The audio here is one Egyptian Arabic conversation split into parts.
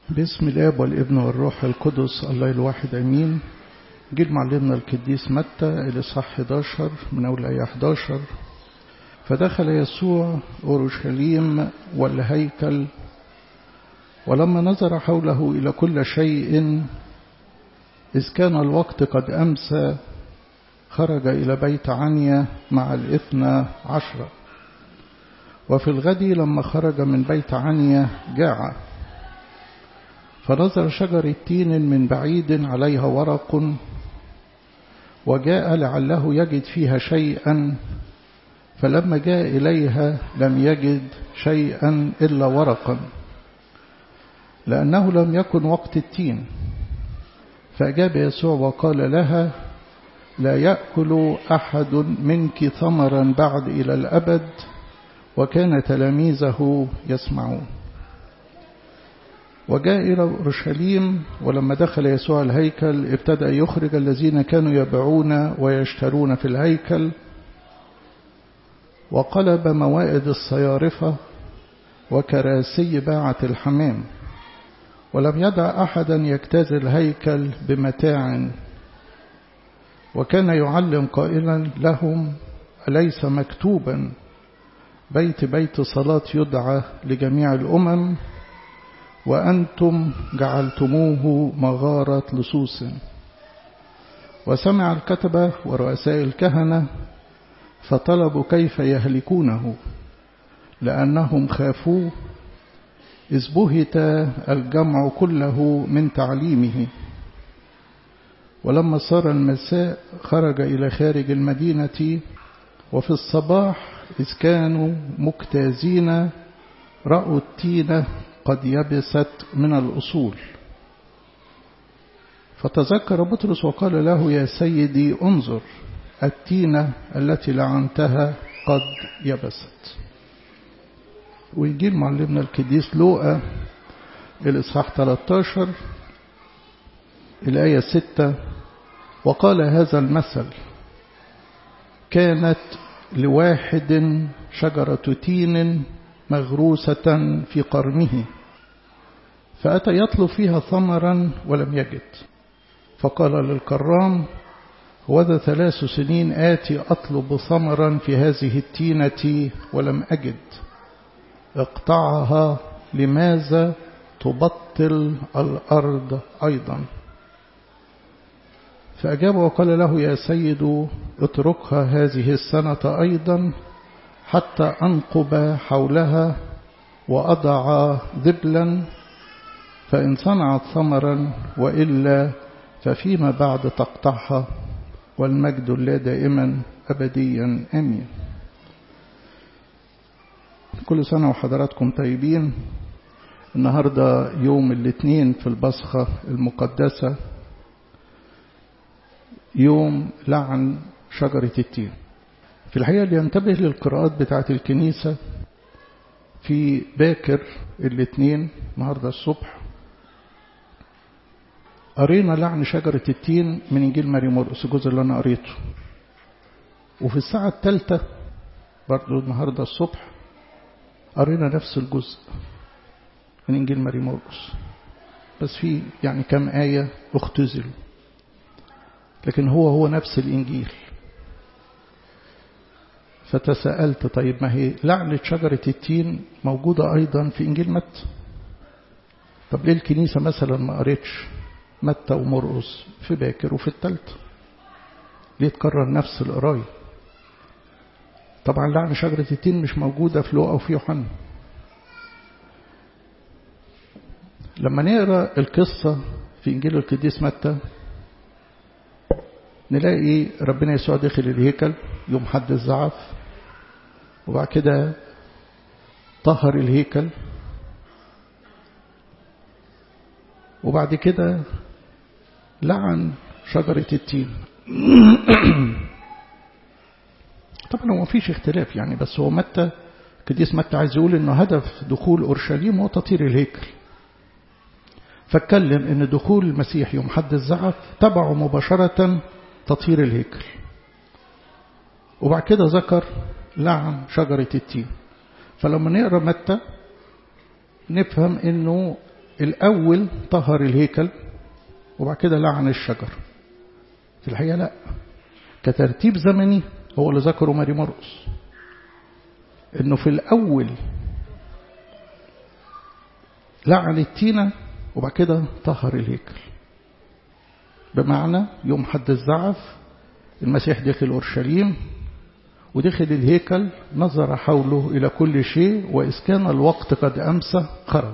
باسم الاب والابن والروح القدس الله الواحد امين جيل معلمنا القديس متى الاصحاح 11 من اول ايه 11 فدخل يسوع اورشليم والهيكل ولما نظر حوله الى كل شيء اذ كان الوقت قد امسى خرج الى بيت عنيا مع الاثنى عشر وفي الغد لما خرج من بيت عنيا جاع فنظر شجر التين من بعيد عليها ورق وجاء لعله يجد فيها شيئا فلما جاء إليها لم يجد شيئا إلا ورقا لأنه لم يكن وقت التين فأجاب يسوع وقال لها لا يأكل أحد منك ثمرا بعد إلى الأبد وكان تلاميذه يسمعون وجاء إلى أورشليم ولما دخل يسوع الهيكل ابتدأ يخرج الذين كانوا يبيعون ويشترون في الهيكل وقلب موائد الصيارفة وكراسي باعة الحمام ولم يدع أحدا يجتاز الهيكل بمتاع وكان يعلم قائلا لهم أليس مكتوبا بيت بيت صلاة يدعى لجميع الأمم وأنتم جعلتموه مغارة لصوص وسمع الكتبة ورؤساء الكهنة فطلبوا كيف يهلكونه لأنهم خافوه إذ بهت الجمع كله من تعليمه ولما صار المساء خرج إلى خارج المدينة وفي الصباح إذ كانوا مجتازين رأوا التينة قد يبست من الأصول فتذكر بطرس وقال له يا سيدي انظر التينة التي لعنتها قد يبست ويجي معلمنا القديس لوقا الإصحاح 13 الآية 6 وقال هذا المثل كانت لواحد شجرة تين مغروسة في قرنه فأتى يطلب فيها ثمرا ولم يجد فقال للكرام وذا ثلاث سنين آتي أطلب ثمرا في هذه التينة ولم أجد اقطعها لماذا تبطل الأرض أيضا فأجاب وقال له يا سيد اتركها هذه السنة أيضا حتى أنقب حولها وأضع ذبلا فإن صنعت ثمرا وإلا ففيما بعد تقطعها والمجد لا دائما أبديا أمين كل سنة وحضراتكم طيبين النهاردة يوم الاثنين في البصخة المقدسة يوم لعن شجرة التين في الحقيقة اللي ينتبه للقراءات بتاعة الكنيسة في باكر الاثنين النهاردة الصبح قرينا لعن شجرة التين من إنجيل ماري مرقس الجزء اللي أنا قريته وفي الساعة الثالثة برضه النهاردة الصبح قرينا نفس الجزء من إنجيل ماري مرقس بس في يعني كم آية اختزلوا لكن هو هو نفس الإنجيل فتساءلت طيب ما هي لعنة شجرة التين موجودة أيضا في إنجيل متى طب ليه الكنيسة مثلا ما قريتش متى ومرقس في باكر وفي التالتة ليه تكرر نفس القراية طبعا لعن شجرة التين مش موجودة في لوقا وفي يوحنا لما نقرا القصة في إنجيل القديس متى نلاقي ربنا يسوع داخل الهيكل يوم حد الزعف وبعد كده طهر الهيكل وبعد كده لعن شجرة التين طبعا هو مفيش اختلاف يعني بس هو متى قديس متى عايز يقول انه هدف دخول اورشليم هو تطهير الهيكل فاتكلم ان دخول المسيح يوم حد الزعف تبعه مباشرة تطهير الهيكل وبعد كده ذكر لعن شجرة التين فلما نقرا متى نفهم انه الأول طهر الهيكل وبعد كده لعن الشجر في الحقيقة لا كترتيب زمني هو اللي ذكره ماري مرقس انه في الأول لعن التينة وبعد كده طهر الهيكل بمعنى يوم حد الزعف المسيح دخل أورشليم ودخل الهيكل نظر حوله إلى كل شيء وإذ كان الوقت قد أمسى خرج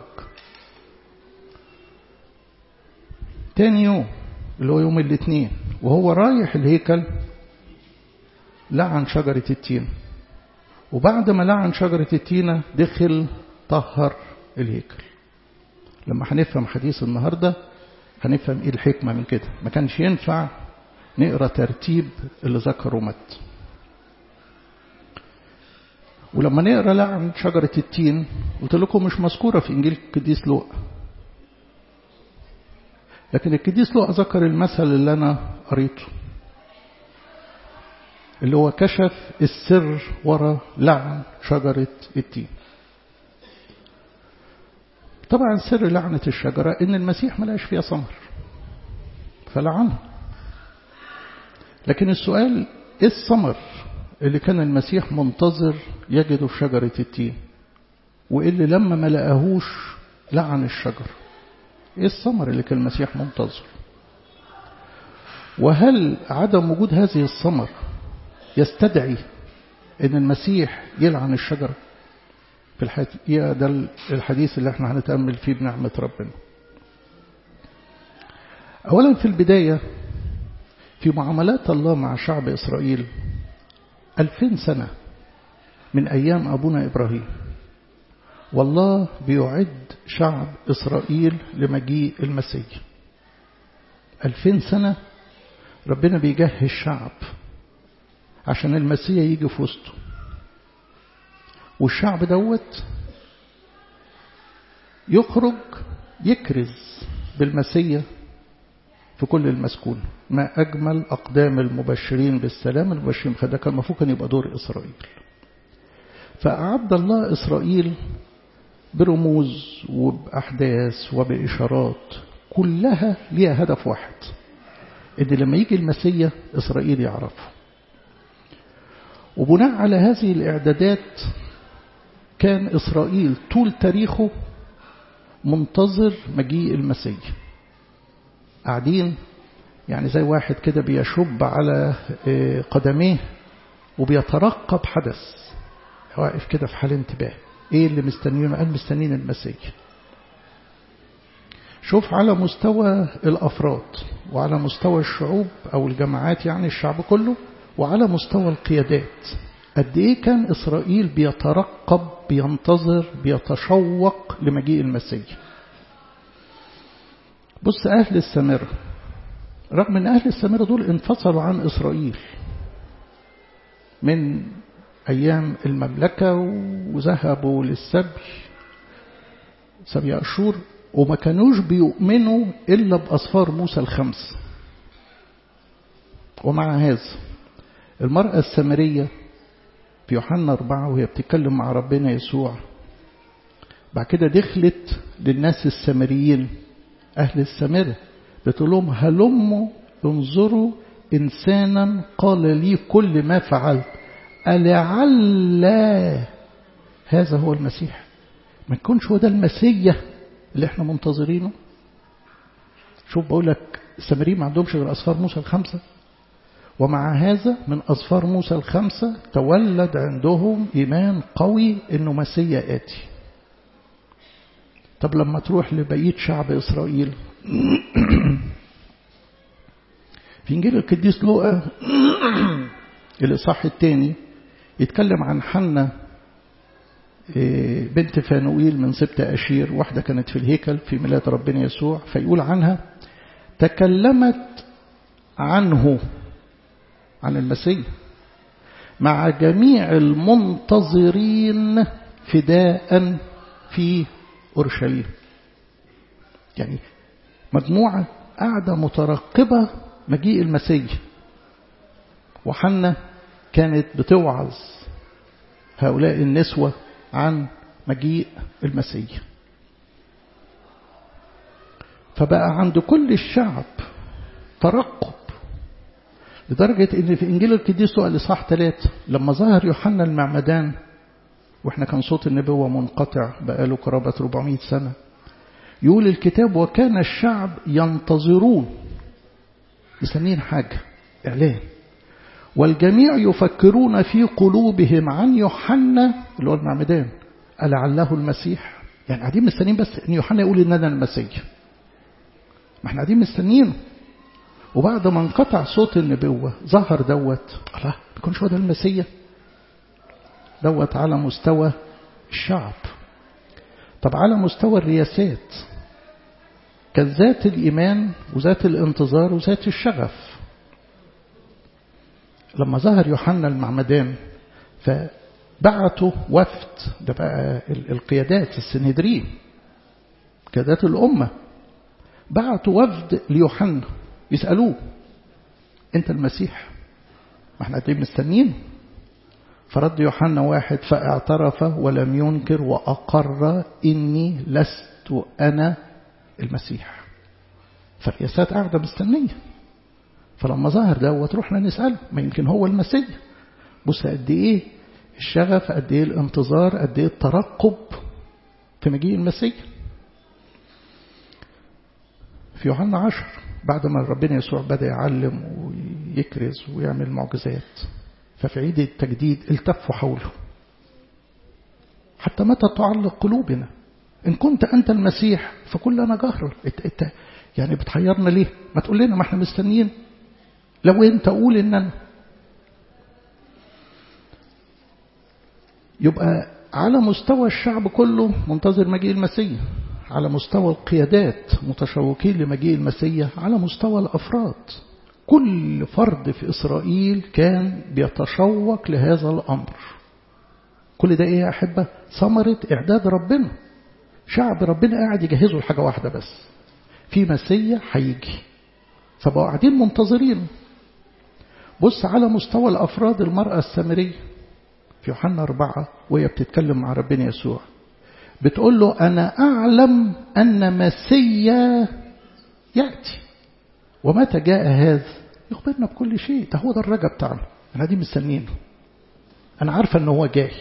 تاني يوم اللي هو يوم الاثنين وهو رايح الهيكل لعن شجرة التين وبعد ما لعن شجرة التينة دخل طهر الهيكل لما هنفهم حديث النهاردة هنفهم ايه الحكمة من كده ما كانش ينفع نقرأ ترتيب اللي ذكره مت ولما نقرأ لعن شجرة التين قلت لكم مش مذكورة في إنجيل القديس لوقا لكن القديس لوقا ذكر المثل اللي أنا قريته اللي هو كشف السر ورا لعن شجرة التين طبعا سر لعنة الشجرة إن المسيح ملاش فيها ثمر فلعنه لكن السؤال إيه الثمر اللي كان المسيح منتظر يجده في شجرة التين وإيه اللي لما ما لقاهوش لعن الشجر إيه الثمر اللي كان المسيح منتظر وهل عدم وجود هذه الثمر يستدعي ان المسيح يلعن الشجرة في الحقيقة ده الحديث اللي احنا هنتأمل فيه بنعمة ربنا أولا في البداية في معاملات الله مع شعب إسرائيل ألفين سنة من أيام أبونا إبراهيم والله بيعد شعب إسرائيل لمجيء المسيح ألفين سنة ربنا بيجهز شعب عشان المسيح يجي في وسطه والشعب دوت يخرج يكرز بالمسيح في كل المسكون ما أجمل أقدام المبشرين بالسلام المبشرين فده كان المفروض كان يبقى دور إسرائيل فأعد الله إسرائيل برموز وبأحداث وبإشارات كلها ليها هدف واحد إن لما يجي المسيح إسرائيل يعرفه وبناء على هذه الإعدادات كان إسرائيل طول تاريخه منتظر مجيء المسيح قاعدين يعني زي واحد كده بيشب على قدميه وبيترقب حدث واقف كده في حال انتباه ايه اللي مستنيينه قال مستنيين المسيح شوف على مستوى الافراد وعلى مستوى الشعوب او الجماعات يعني الشعب كله وعلى مستوى القيادات قد ايه كان اسرائيل بيترقب بينتظر بيتشوق لمجيء المسيح بص اهل السامره رغم ان اهل السامره دول انفصلوا عن اسرائيل من ايام المملكه وذهبوا للسبي سبي اشور وما كانوش بيؤمنوا الا باصفار موسى الخمس ومع هذا المرأة السامرية في يوحنا أربعة وهي بتتكلم مع ربنا يسوع بعد كده دخلت للناس السامريين أهل السامرة بتقول لهم هلموا انظروا إنسانا قال لي كل ما فعلت ألعل هذا هو المسيح ما يكونش هو ده المسيح اللي احنا منتظرينه شوف بقول لك السامريين ما عندهمش غير أصفار موسى الخمسة ومع هذا من أصفار موسى الخمسة تولد عندهم إيمان قوي إنه مسيح آتي طب لما تروح لبقية شعب إسرائيل في إنجيل القديس لوقا الإصحاح الثاني يتكلم عن حنة بنت فانوئيل من سبت أشير واحدة كانت في الهيكل في ميلاد ربنا يسوع فيقول عنها تكلمت عنه عن المسيح مع جميع المنتظرين فداء في أورشليم يعني مجموعة قاعدة مترقبة مجيء المسيح وحنا كانت بتوعظ هؤلاء النسوة عن مجيء المسيح فبقى عند كل الشعب ترقب لدرجة ان في انجيل القديس لقى الاصحاح ثلاثة لما ظهر يوحنا المعمدان واحنا كان صوت النبوة منقطع بقاله قرابة 400 سنة يقول الكتاب وكان الشعب ينتظرون مستنيين حاجة إعلان والجميع يفكرون في قلوبهم عن يوحنا اللي هو المعمدان ألعله المسيح يعني قاعدين مستنيين بس ان يوحنا يقول ان انا المسيح ما احنا قاعدين مستنيينه وبعد ما انقطع صوت النبوة ظهر دوت الله بيكونش هو ده المسيح دوت على مستوى الشعب طب على مستوى الرياسات كان ذات الإيمان وذات الانتظار وذات الشغف لما ظهر يوحنا المعمدان فبعتوا وفد ده بقى القيادات السنهدرين قيادات الأمة بعتوا وفد ليوحنا يسألوه أنت المسيح ما احنا قاعدين مستنيين فرد يوحنا واحد فاعترف ولم ينكر وأقر إني لست أنا المسيح فالرياسات قاعدة مستنية فلما ظهر دوت رحنا نسأله ما يمكن هو المسيح بص قد إيه الشغف قد إيه الانتظار قد إيه الترقب في مجيء المسيح في يوحنا عشر بعد ما ربنا يسوع بدأ يعلم ويكرز ويعمل معجزات ففي عيد التجديد التفوا حوله حتى متى تعلق قلوبنا إن كنت أنت المسيح فكلنا جهر انت يعني بتحيرنا ليه ما تقول لنا ما احنا مستنيين لو انت قول ان انا يبقى على مستوى الشعب كله منتظر مجيء المسيح على مستوى القيادات متشوقين لمجيء المسيح على مستوى الأفراد كل فرد في إسرائيل كان بيتشوق لهذا الأمر كل ده إيه يا أحبة ثمرة إعداد ربنا شعب ربنا قاعد يجهزه لحاجة واحدة بس في مسيح هيجي فبقوا قاعدين منتظرين بص على مستوى الأفراد المرأة السامرية في يوحنا أربعة وهي بتتكلم مع ربنا يسوع بتقول له أنا أعلم أن مسيا يأتي ومتى جاء هذا يخبرنا بكل شيء ده هو ده الرجا بتاعنا احنا دي مستنيينه أنا عارفة أنه هو جاي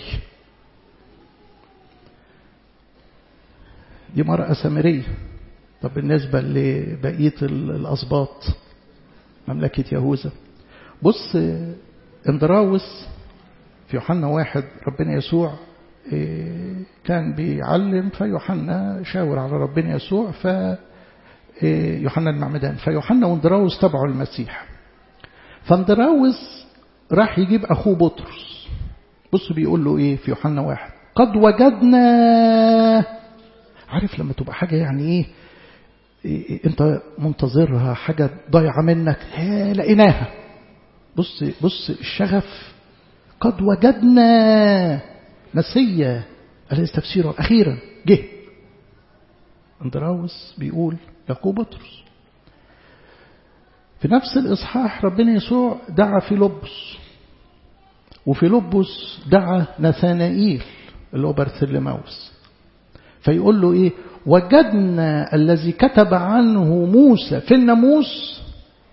دي مرأة سامرية طب بالنسبة لبقية الأسباط مملكة يهوذا بص اندراوس في يوحنا واحد ربنا يسوع كان بيعلم فيوحنا شاور على ربنا يسوع ف يوحنا المعمدان فيوحنا واندراوس تبعوا المسيح فاندراوس راح يجيب أخوه بطرس بص بيقول له إيه في يوحنا واحد قد وجدنا عارف لما تبقى حاجة يعني إيه, إيه أنت منتظرها حاجة ضايعة منك لقيناها بص بص الشغف قد وجدنا مسيا أليس تفسيره أخيرا جه اندراوس بيقول يقول بطرس في نفس الإصحاح ربنا يسوع دعا في لبس وفي لبس دعا نثانائيل اللي هو برثلماوس فيقول له إيه وجدنا الذي كتب عنه موسى في الناموس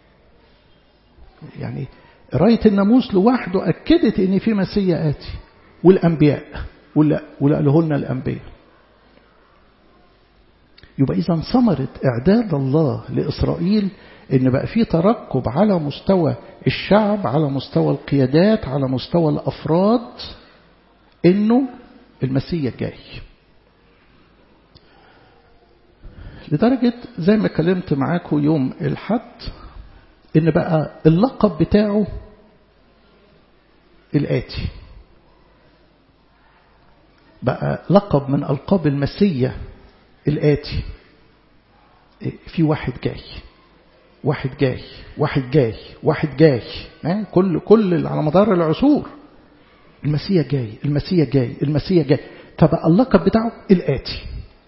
يعني قراية الناموس لوحده أكدت إن في مسيا آتي والأنبياء ولا قاله لنا الأنبياء يبقى إذا ثمرة إعداد الله لإسرائيل إن بقى في ترقب على مستوى الشعب على مستوى القيادات على مستوى الأفراد إنه المسيح جاي لدرجة زي ما كلمت معاكم يوم الحد إن بقى اللقب بتاعه الآتي بقى لقب من ألقاب المسيح الآتي في واحد جاي واحد جاي واحد جاي واحد جاي كل كل على مدار العصور المسيح جاي المسيح جاي المسيح جاي فبقى اللقب بتاعه الآتي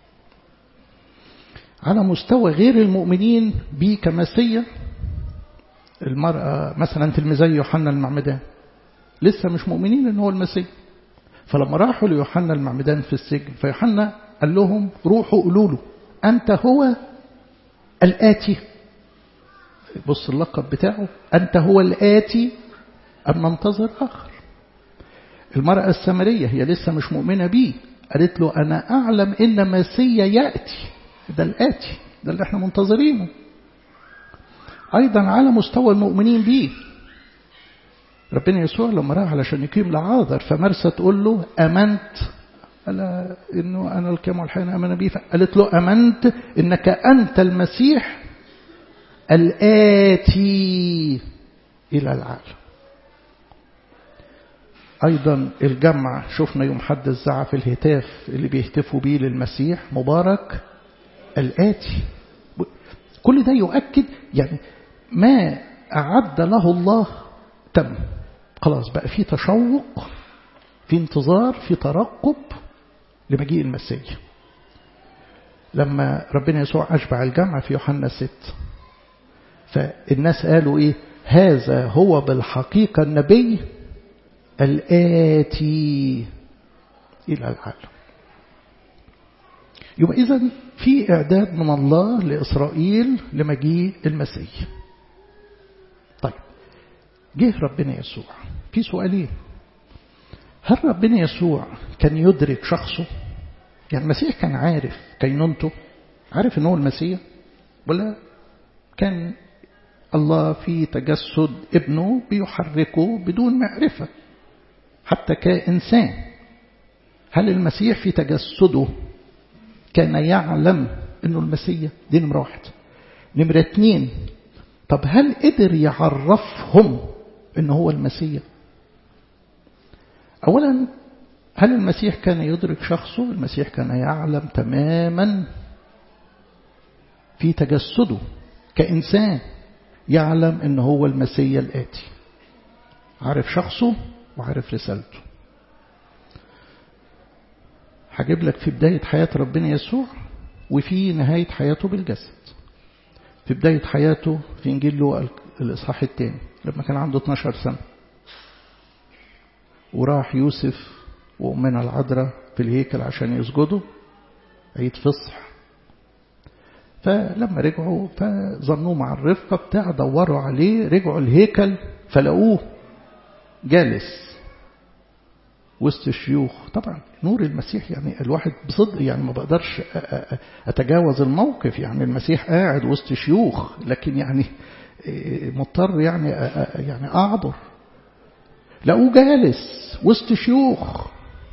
على مستوى غير المؤمنين بيه كمسيح المرأة مثلا تلميذي يوحنا المعمدان لسه مش مؤمنين ان هو المسيح فلما راحوا ليوحنا المعمدان في السجن فيوحنا قال لهم روحوا قولوا له أنت هو الآتي بص اللقب بتاعه أنت هو الآتي أم ننتظر آخر المرأة السامرية هي لسه مش مؤمنة بيه قالت له أنا أعلم إن مسيا يأتي ده الآتي ده اللي احنا منتظرينه أيضا على مستوى المؤمنين بيه ربنا يسوع لما راح علشان يقيم لعاذر فمرسى تقول له أمنت قال إنه أنا الكلام والحين أمن به قالت له أمنت إنك أنت المسيح الآتي إلى العالم أيضا الجمع شفنا يوم حد الزعف الهتاف اللي بيهتفوا بيه للمسيح مبارك الآتي كل ده يؤكد يعني ما أعد له الله تم خلاص بقى في تشوق في انتظار في ترقب لمجيء المسيح لما ربنا يسوع أشبع الجمع في يوحنا 6 فالناس قالوا إيه هذا هو بالحقيقة النبي الآتي إلى العالم يبقى إذا في إعداد من الله لإسرائيل لمجيء المسيح طيب جه ربنا يسوع في سؤالين هل ربنا يسوع كان يدرك شخصه يعني المسيح كان عارف كينونته عارف ان هو المسيح ولا كان الله في تجسد ابنه بيحركه بدون معرفة حتى كإنسان هل المسيح في تجسده كان يعلم انه المسيح دي نمرة واحد نمرة اتنين طب هل قدر يعرفهم انه هو المسيح اولا هل المسيح كان يدرك شخصه المسيح كان يعلم تماما في تجسده كإنسان يعلم ان هو المسيح الآتي عارف شخصه وعارف رسالته هجيب لك في بداية حياة ربنا يسوع وفي نهاية حياته بالجسد في بداية حياته في إنجيل له الإصحاح الثاني لما كان عنده 12 سنة وراح يوسف وأمنا العذراء في الهيكل عشان يسجدوا عيد فصح فلما رجعوا فظنوه مع الرفقة بتاع دوروا عليه رجعوا الهيكل فلقوه جالس وسط الشيوخ طبعا نور المسيح يعني الواحد بصدق يعني ما بقدرش أتجاوز الموقف يعني المسيح قاعد وسط شيوخ لكن يعني مضطر يعني يعني أعبر لقوه جالس وسط شيوخ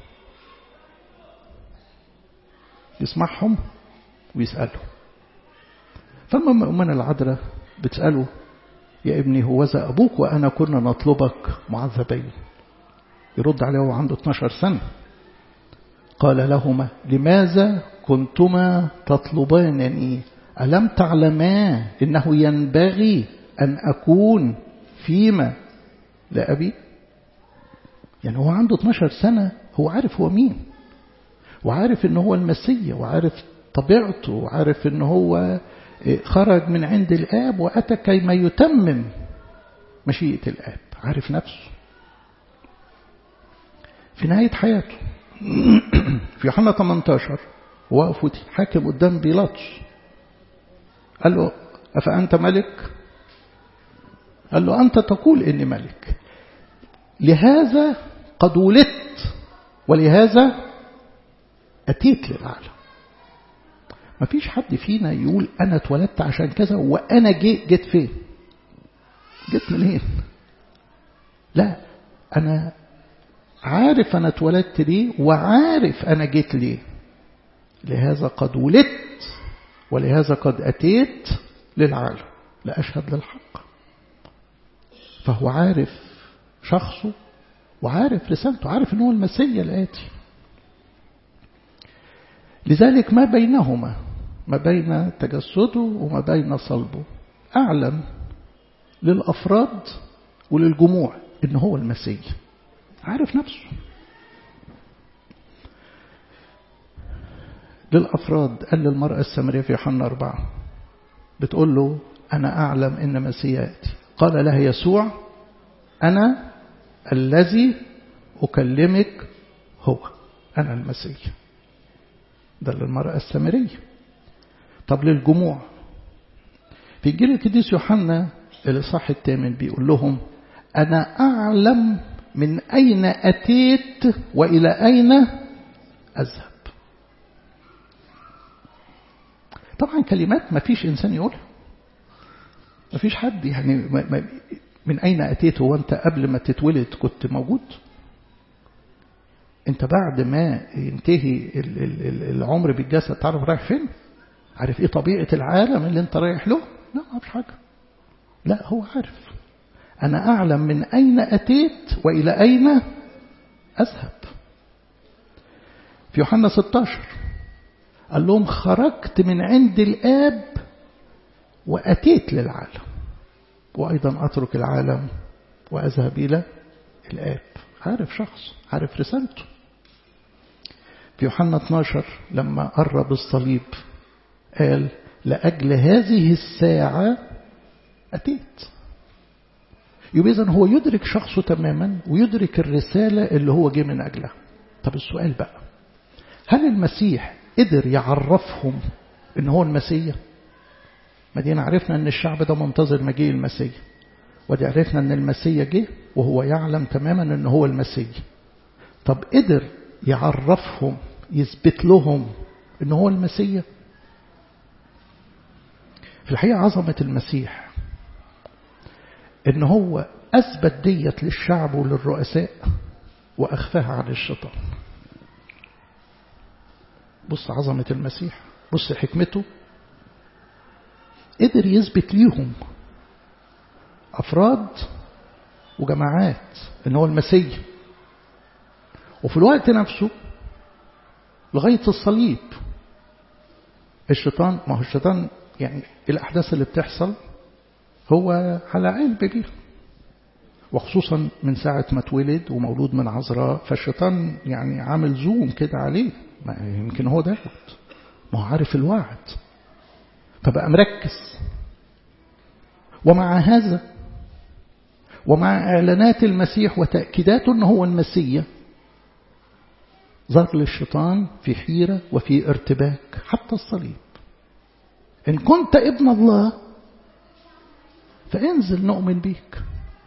يسمعهم ويسألهم فلما أمنا العذراء بتسأله يا ابني هوذا أبوك وأنا كنا نطلبك معذبين يرد عليه وهو عنده 12 سنة قال لهما لماذا كنتما تطلبانني ألم تعلما إنه ينبغي أن أكون فيما لأبي يعني هو عنده 12 سنة هو عارف هو مين وعارف إن هو المسيح وعارف طبيعته وعارف إن هو خرج من عند الآب وأتى كيما يتمم مشيئة الآب عارف نفسه في نهاية حياته في يوحنا 18 وقف حاكم قدام بيلاطس قال له أفأنت ملك قال له أنت تقول إني ملك لهذا قد ولدت ولهذا أتيت للعالم ما فيش حد فينا يقول أنا اتولدت عشان كذا وأنا جيت جيت فين جيت منين لا أنا عارف أنا اتولدت ليه وعارف أنا جيت ليه لهذا قد ولدت ولهذا قد أتيت للعالم لأشهد للحق فهو عارف شخصه وعارف رسالته عارف أنه المسيح الآتي لذلك ما بينهما ما بين تجسده وما بين صلبه أعلم للأفراد وللجموع إن هو المسيح عارف نفسه للأفراد قال للمرأة السامرية في يوحنا أربعة بتقول له أنا أعلم إن مسيح يأتي قال لها يسوع أنا الذي أكلمك هو أنا المسيح ده للمرأة السامرية طب للجموع في جيل القديس يوحنا الإصحاح الثامن بيقول لهم أنا أعلم من أين أتيت وإلى أين أذهب طبعا كلمات ما فيش إنسان يقولها ما فيش حد يعني من أين أتيت هو أنت قبل ما تتولد كنت موجود أنت بعد ما ينتهي العمر بالجسد تعرف رايح فين عارف إيه طبيعة العالم اللي أنت رايح له لا ما فيش حاجة لا هو عارف أنا أعلم من أين أتيت وإلى أين أذهب في يوحنا 16 قال لهم خرجت من عند الآب وأتيت للعالم وأيضا أترك العالم وأذهب إلى الآب عارف شخص عارف رسالته في يوحنا 12 لما قرب الصليب قال لأجل هذه الساعة أتيت يبقى إذن هو يدرك شخصه تماما ويدرك الرسالة اللي هو جه من أجلها طب السؤال بقى هل المسيح قدر يعرفهم ان هو المسيح ما دينا عرفنا ان الشعب ده منتظر مجيء المسيح ودي عرفنا ان المسيح جه وهو يعلم تماما ان هو المسيح طب قدر يعرفهم يثبت لهم ان هو المسيح في الحقيقة عظمة المسيح ان هو اثبت ديت للشعب وللرؤساء واخفاها عن الشيطان بص عظمة المسيح بص حكمته قدر يثبت ليهم أفراد وجماعات إن هو المسيح وفي الوقت نفسه لغاية الصليب الشيطان ما هو الشيطان يعني الأحداث اللي بتحصل هو على علم بيها وخصوصا من ساعة ما اتولد ومولود من عذراء فالشيطان يعني عامل زوم كده عليه ما يمكن هو دوت ما هو عارف الوعد فبقى مركز ومع هذا ومع إعلانات المسيح وتأكيداته أنه هو المسيح ظهر للشيطان في حيرة وفي ارتباك حتى الصليب إن كنت ابن الله فانزل نؤمن بيك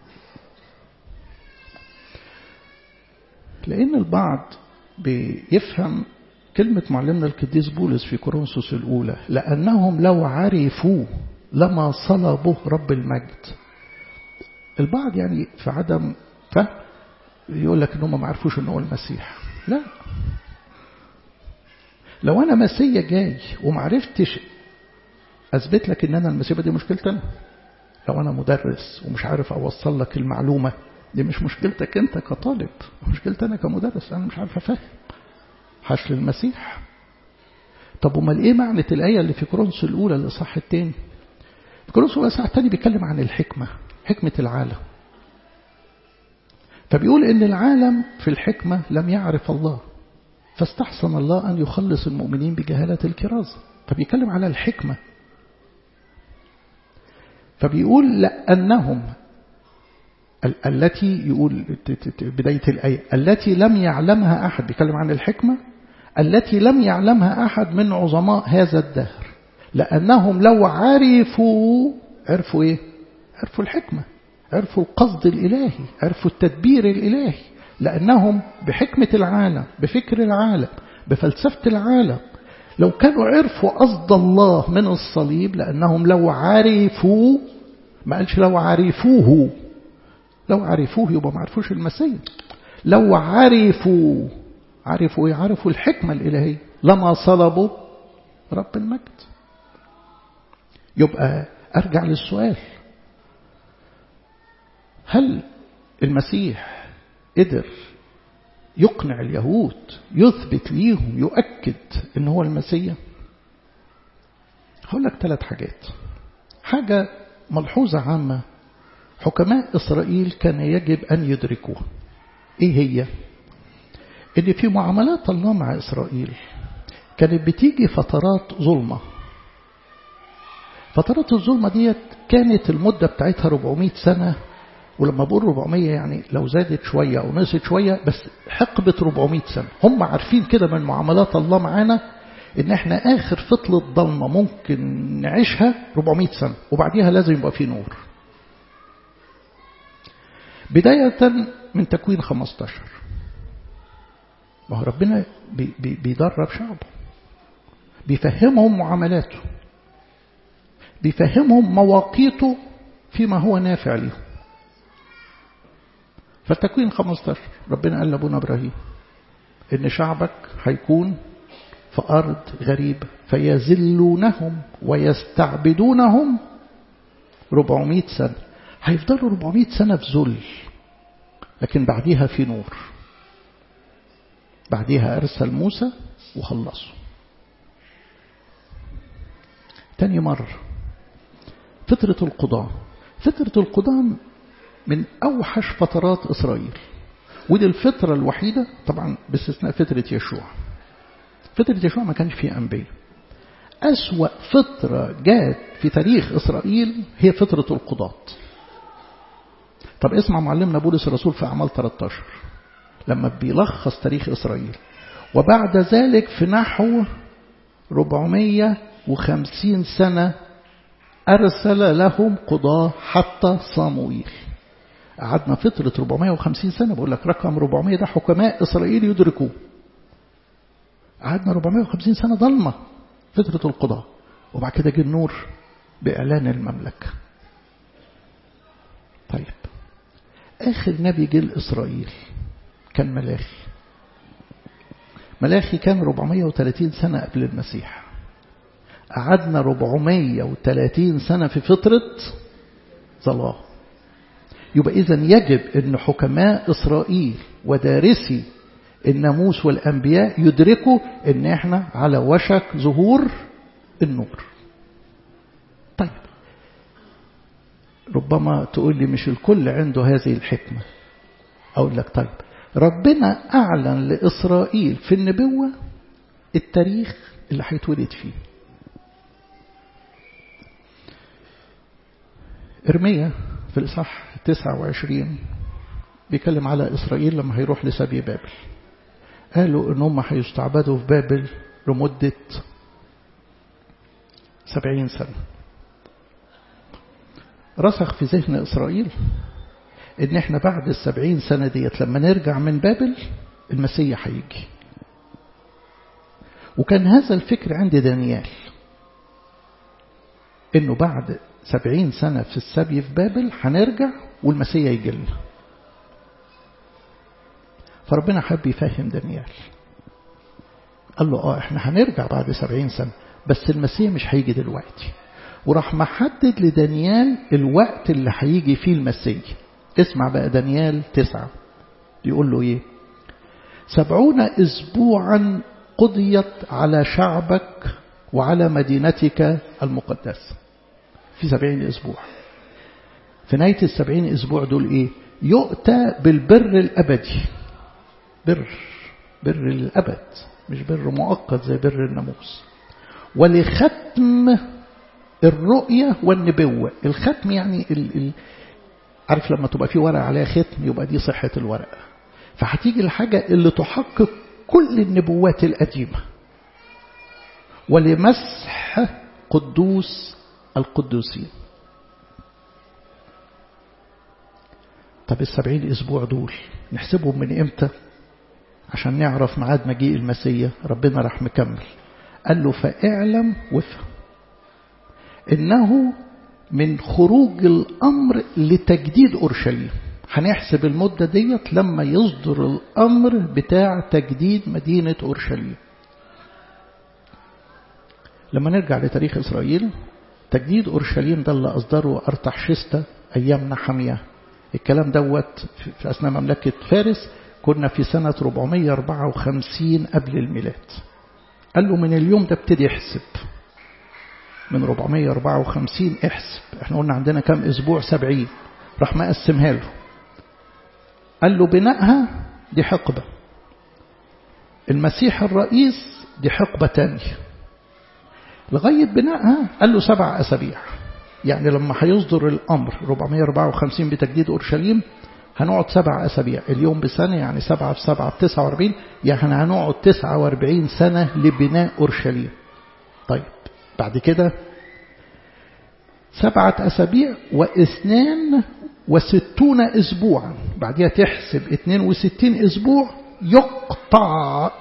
لأن البعض بيفهم كلمة معلمنا القديس بولس في كورنثوس الأولى لأنهم لو عرفوا لما صلبوا رب المجد البعض يعني في عدم فهم يقول لك انهم ما عرفوش ان هو المسيح لا لو انا مسيا جاي وما عرفتش اثبت لك ان انا المسيح دي مشكلتي انا لو انا مدرس ومش عارف اوصل لك المعلومه دي مش مشكلتك انت كطالب مشكلتي انا كمدرس انا مش عارف افهم حشر المسيح طب امال ايه معنى الايه اللي في كورنثوس الاولى الاصحاح الثاني في كورنثوس الاصحاح الثاني بيتكلم عن الحكمه حكمه العالم فبيقول ان العالم في الحكمه لم يعرف الله فاستحسن الله ان يخلص المؤمنين بجهاله الكرازه فبيتكلم على الحكمه فبيقول لانهم التي يقول بداية الآية التي لم يعلمها أحد بيتكلم عن الحكمة التي لم يعلمها أحد من عظماء هذا الدهر لأنهم لو عرفوا عرفوا إيه عرفوا الحكمة عرفوا القصد الإلهي عرفوا التدبير الإلهي لأنهم بحكمة العالم بفكر العالم بفلسفة العالم لو كانوا عرفوا قصد الله من الصليب لأنهم لو عرفوا ما قالش لو عرفوه لو عرفوه يبقى ما عرفوش المسيح لو عرفوا عرفوا ايه عرفوا الحكمة الإلهية لما صلبوا رب المجد يبقى أرجع للسؤال هل المسيح قدر يقنع اليهود يثبت ليهم يؤكد ان هو المسيح هقول لك ثلاث حاجات حاجة ملحوظة عامة حكماء إسرائيل كان يجب أن يدركوها إيه هي؟ إن في معاملات الله مع إسرائيل كانت بتيجي فترات ظلمة فترات الظلمة ديت كانت المدة بتاعتها 400 سنة ولما بقول 400 يعني لو زادت شوية أو نقصت شوية بس حقبة 400 سنة هم عارفين كده من معاملات الله معانا ان احنا اخر فتلة ضلمة ممكن نعيشها 400 سنة وبعديها لازم يبقى في نور بداية من تكوين 15 ما هو ربنا بي بي بيدرب شعبه بيفهمهم معاملاته بيفهمهم مواقيته فيما هو نافع لهم فالتكوين 15 ربنا قال لابونا ابراهيم ان شعبك هيكون في ارض غريبه فيذلونهم ويستعبدونهم 400 سنه هيفضلوا 400 سنه في ذل لكن بعديها في نور بعديها ارسل موسى وخلصوا تاني مرة فترة القضاء فترة القضاء من أوحش فترات إسرائيل ودي الفترة الوحيدة طبعا باستثناء فترة يشوع فترة يشوع ما كانش فيه أنبياء أسوأ فترة جات في تاريخ إسرائيل هي فترة القضاة طب اسمع معلمنا بولس الرسول في أعمال 13 لما بيلخص تاريخ إسرائيل وبعد ذلك في نحو 450 سنة أرسل لهم قضاة حتى صاموئيل قعدنا فترة 450 سنة بقول لك رقم 400 ده حكماء إسرائيل يدركوه قعدنا 450 سنة ضلمة فترة القضاء وبعد كده جه النور بإعلان المملكة طيب آخر نبي جه لإسرائيل كان ملاخي ملاخي كان 430 سنة قبل المسيح قعدنا 430 سنة في فترة ظلام يبقى إذا يجب أن حكماء إسرائيل ودارسي الناموس والأنبياء يدركوا أن احنا على وشك ظهور النور طيب ربما تقول لي مش الكل عنده هذه الحكمة أقول لك طيب ربنا أعلن لإسرائيل في النبوة التاريخ اللي هيتولد فيه إرميا في الإصحاح 29 بيتكلم على إسرائيل لما هيروح لسبي بابل قالوا إن هم هيستعبدوا في بابل لمدة سبعين سنة رسخ في ذهن إسرائيل إن إحنا بعد السبعين سنة ديت لما نرجع من بابل المسيح هيجي وكان هذا الفكر عند دانيال إنه بعد سبعين سنة في السبي في بابل هنرجع والمسيح يجي لنا فربنا حب يفهم دانيال قال له اه احنا هنرجع بعد سبعين سنة بس المسيح مش هيجي دلوقتي وراح محدد لدانيال الوقت اللي هيجي فيه المسيح اسمع بقى دانيال تسعة يقول له ايه سبعون اسبوعا قضيت على شعبك وعلى مدينتك المقدسة في سبعين اسبوع في نهاية السبعين اسبوع دول ايه يؤتى بالبر الابدي بر بر للأبد مش بر مؤقت زي بر الناموس ولختم الرؤية والنبوة الختم يعني ال ال عارف لما تبقى في ورقة عليها ختم يبقى دي صحة الورقة فهتيجي الحاجة اللي تحقق كل النبوات القديمة ولمسح قدوس القدوسين طب السبعين أسبوع دول نحسبهم من إمتى عشان نعرف ميعاد مجيء المسيح ربنا راح مكمل قال له فاعلم وافهم إنه من خروج الأمر لتجديد أورشليم هنحسب المدة ديت لما يصدر الأمر بتاع تجديد مدينة أورشليم لما نرجع لتاريخ إسرائيل تجديد أورشليم ده اللي أصدره أرتحشستة أيام نحمية الكلام دوت في أثناء مملكة فارس كنا في سنة 454 قبل الميلاد قال له من اليوم ده ابتدي احسب من 454 احسب احنا قلنا عندنا كم اسبوع 70 راح مقسمها له قال له بنائها دي حقبة المسيح الرئيس دي حقبة تانية لغاية بنائها قال له سبع أسابيع يعني لما هيصدر الأمر 454 بتجديد أورشليم هنقعد سبع أسابيع اليوم بسنة يعني سبعة في سبعة بتسعة واربعين يعني هنقعد تسعة واربعين سنة لبناء أورشليم طيب بعد كده سبعة أسابيع واثنان وستون أسبوعا بعدها تحسب اثنين وستين أسبوع يقطع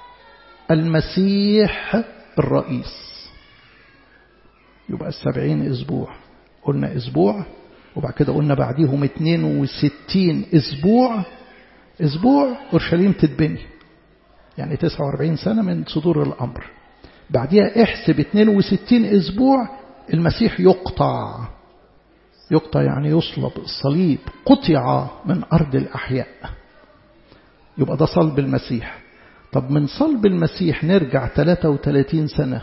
المسيح الرئيس يبقى السبعين أسبوع قلنا أسبوع وبعد كده قلنا بعديهم 62 أسبوع أسبوع أورشليم تتبني يعني 49 سنة من صدور الأمر بعديها احسب 62 أسبوع المسيح يقطع يقطع يعني يصلب الصليب قطع من أرض الأحياء يبقى ده صلب المسيح طب من صلب المسيح نرجع 33 سنة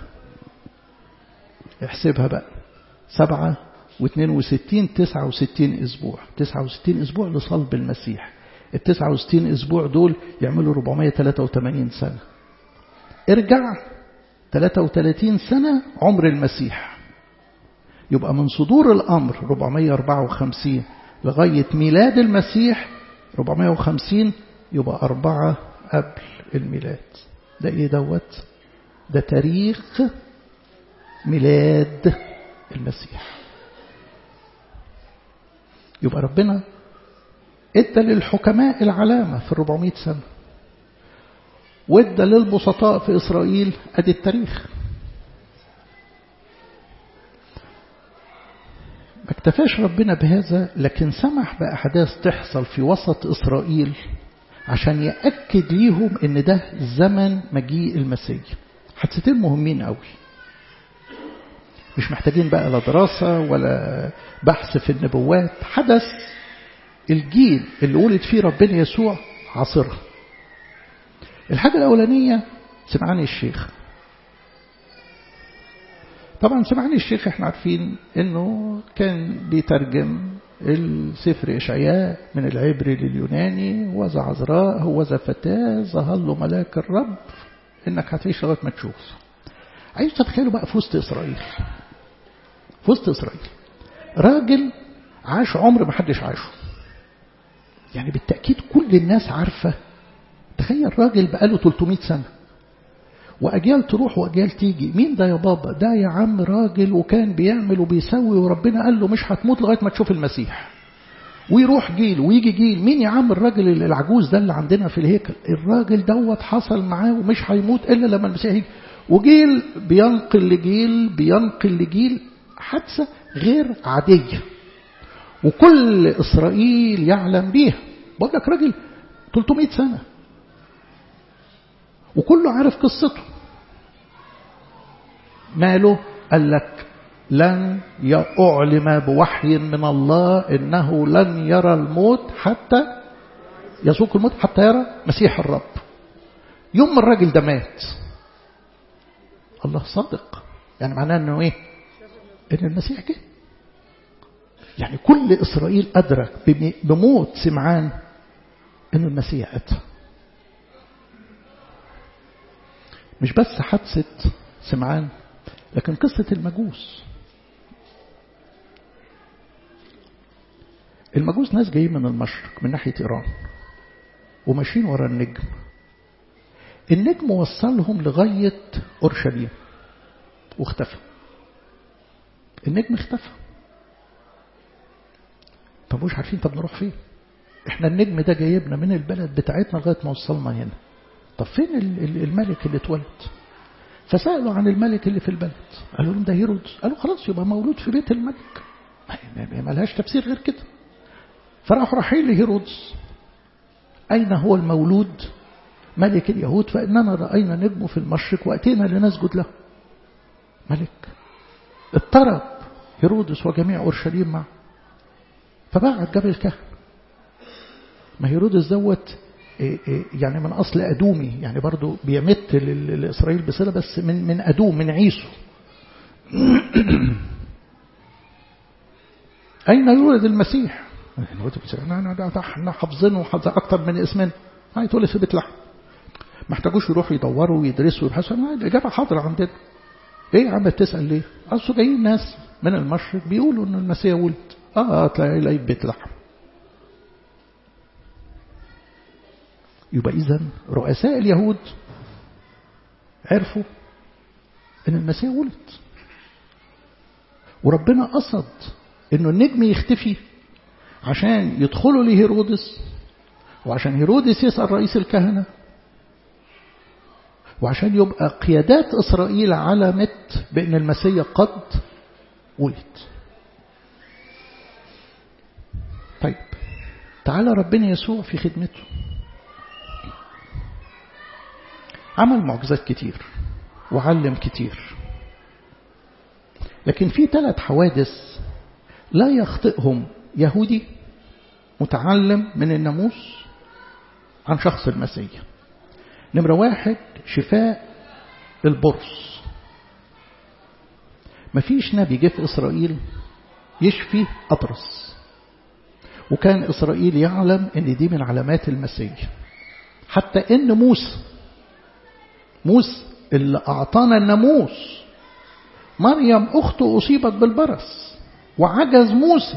احسبها بقى سبعة واثنين وستين تسعة وستين أسبوع تسعة وستين أسبوع لصلب المسيح التسعة وستين أسبوع دول يعملوا 483 سنة ارجع 33 سنة عمر المسيح يبقى من صدور الأمر 454 لغاية ميلاد المسيح 450 يبقى أربعة قبل الميلاد ده إيه دوت ده تاريخ ميلاد المسيح يبقى ربنا ادى للحكماء العلامة في 400 سنة وادى للبسطاء في إسرائيل أدي التاريخ ما اكتفاش ربنا بهذا لكن سمح بأحداث تحصل في وسط إسرائيل عشان يأكد ليهم ان ده زمن مجيء المسيح حدثتين مهمين قوي مش محتاجين بقى لا دراسة ولا بحث في النبوات حدث الجيل اللي ولد فيه ربنا يسوع عصره الحاجة الأولانية سمعاني الشيخ طبعا سمعاني الشيخ احنا عارفين انه كان بيترجم السفر إشعياء من العبري لليوناني وذا عذراء وذا فتاة ظهر له ملاك الرب انك هتعيش لغايه ما تشوف عايز تتخيلوا بقى في وسط إسرائيل في وسط إسرائيل راجل عاش عمر ما حدش عاشه يعني بالتأكيد كل الناس عارفة تخيل راجل بقاله 300 سنة وأجيال تروح وأجيال تيجي مين ده يا بابا ده يا عم راجل وكان بيعمل وبيسوي وربنا قال له مش هتموت لغاية ما تشوف المسيح ويروح جيل ويجي جيل مين يا عم الراجل العجوز ده اللي عندنا في الهيكل الراجل دوت حصل معاه ومش هيموت إلا لما المسيح يجي وجيل بينقل لجيل بينقل لجيل حادثة غير عادية وكل إسرائيل يعلم بيها بقول لك راجل 300 سنة وكله عارف قصته ماله قال لك لن أعلم بوحي من الله إنه لن يرى الموت حتى يسوق الموت حتى يرى مسيح الرب يوم الراجل ده مات الله صادق يعني معناه انه ايه ان المسيح جه يعني كل اسرائيل ادرك بموت سمعان ان المسيح اتى مش بس حادثة سمعان لكن قصة المجوس المجوس ناس جايين من المشرق من ناحية إيران وماشيين ورا النجم النجم وصلهم لغاية أورشليم واختفى النجم اختفى طب مش عارفين طب نروح فين احنا النجم ده جايبنا من البلد بتاعتنا لغاية ما وصلنا هنا طب فين الملك اللي اتولد فسألوا عن الملك اللي في البلد قالوا لهم ده هيرودس قالوا خلاص يبقى مولود في بيت الملك ما لهاش تفسير غير كده فراحوا رايحين لهيرودس أين هو المولود ملك اليهود فإننا رأينا نجمه في المشرق وأتينا لنسجد له ملك اضطرب هيرودس وجميع أورشليم معه فبعت جاب الكهنة ما هيرودس دوت يعني من أصل أدومي يعني برضو بيمت لإسرائيل بصلة بس من من أدوم من عيسو أين يولد المسيح؟ احنا حافظينه أكتر من اسمنا هيتولد في بيت لحم ما احتاجوش يروحوا يدوروا ويدرسوا ويبحثوا الإجابة حاضرة عندنا ايه يا عم بتسأل ليه اصل جايين ناس من المشرق بيقولوا ان المسيح ولد اه تلاقي لقيت بيت لحم يبقى إذا رؤساء اليهود عرفوا أن المسيح ولد وربنا قصد أنه النجم يختفي عشان يدخلوا لهيرودس وعشان هيرودس يسأل رئيس الكهنة وعشان يبقى قيادات إسرائيل علمت بأن المسيح قد ولد طيب تعالى ربنا يسوع في خدمته عمل معجزات كتير وعلم كتير لكن في ثلاث حوادث لا يخطئهم يهودي متعلم من الناموس عن شخص المسيح نمرة واحد شفاء البرص مفيش نبي جه في إسرائيل يشفي أبرص وكان إسرائيل يعلم أن دي من علامات المسيح حتى أن موسى موسى اللي أعطانا الناموس مريم أخته أصيبت بالبرص وعجز موسى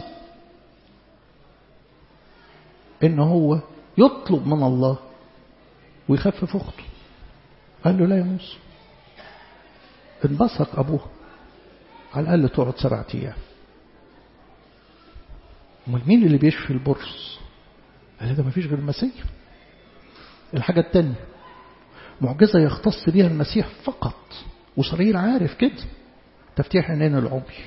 إن هو يطلب من الله ويخفف أخته قال له لا يا موسى انبسط أبوها على الأقل تقعد سبعة أيام امال مين اللي بيشفي البرص قال ده ما فيش غير المسيح الحاجة التانية معجزة يختص بها المسيح فقط وصرير عارف كده تفتيح عينين العمي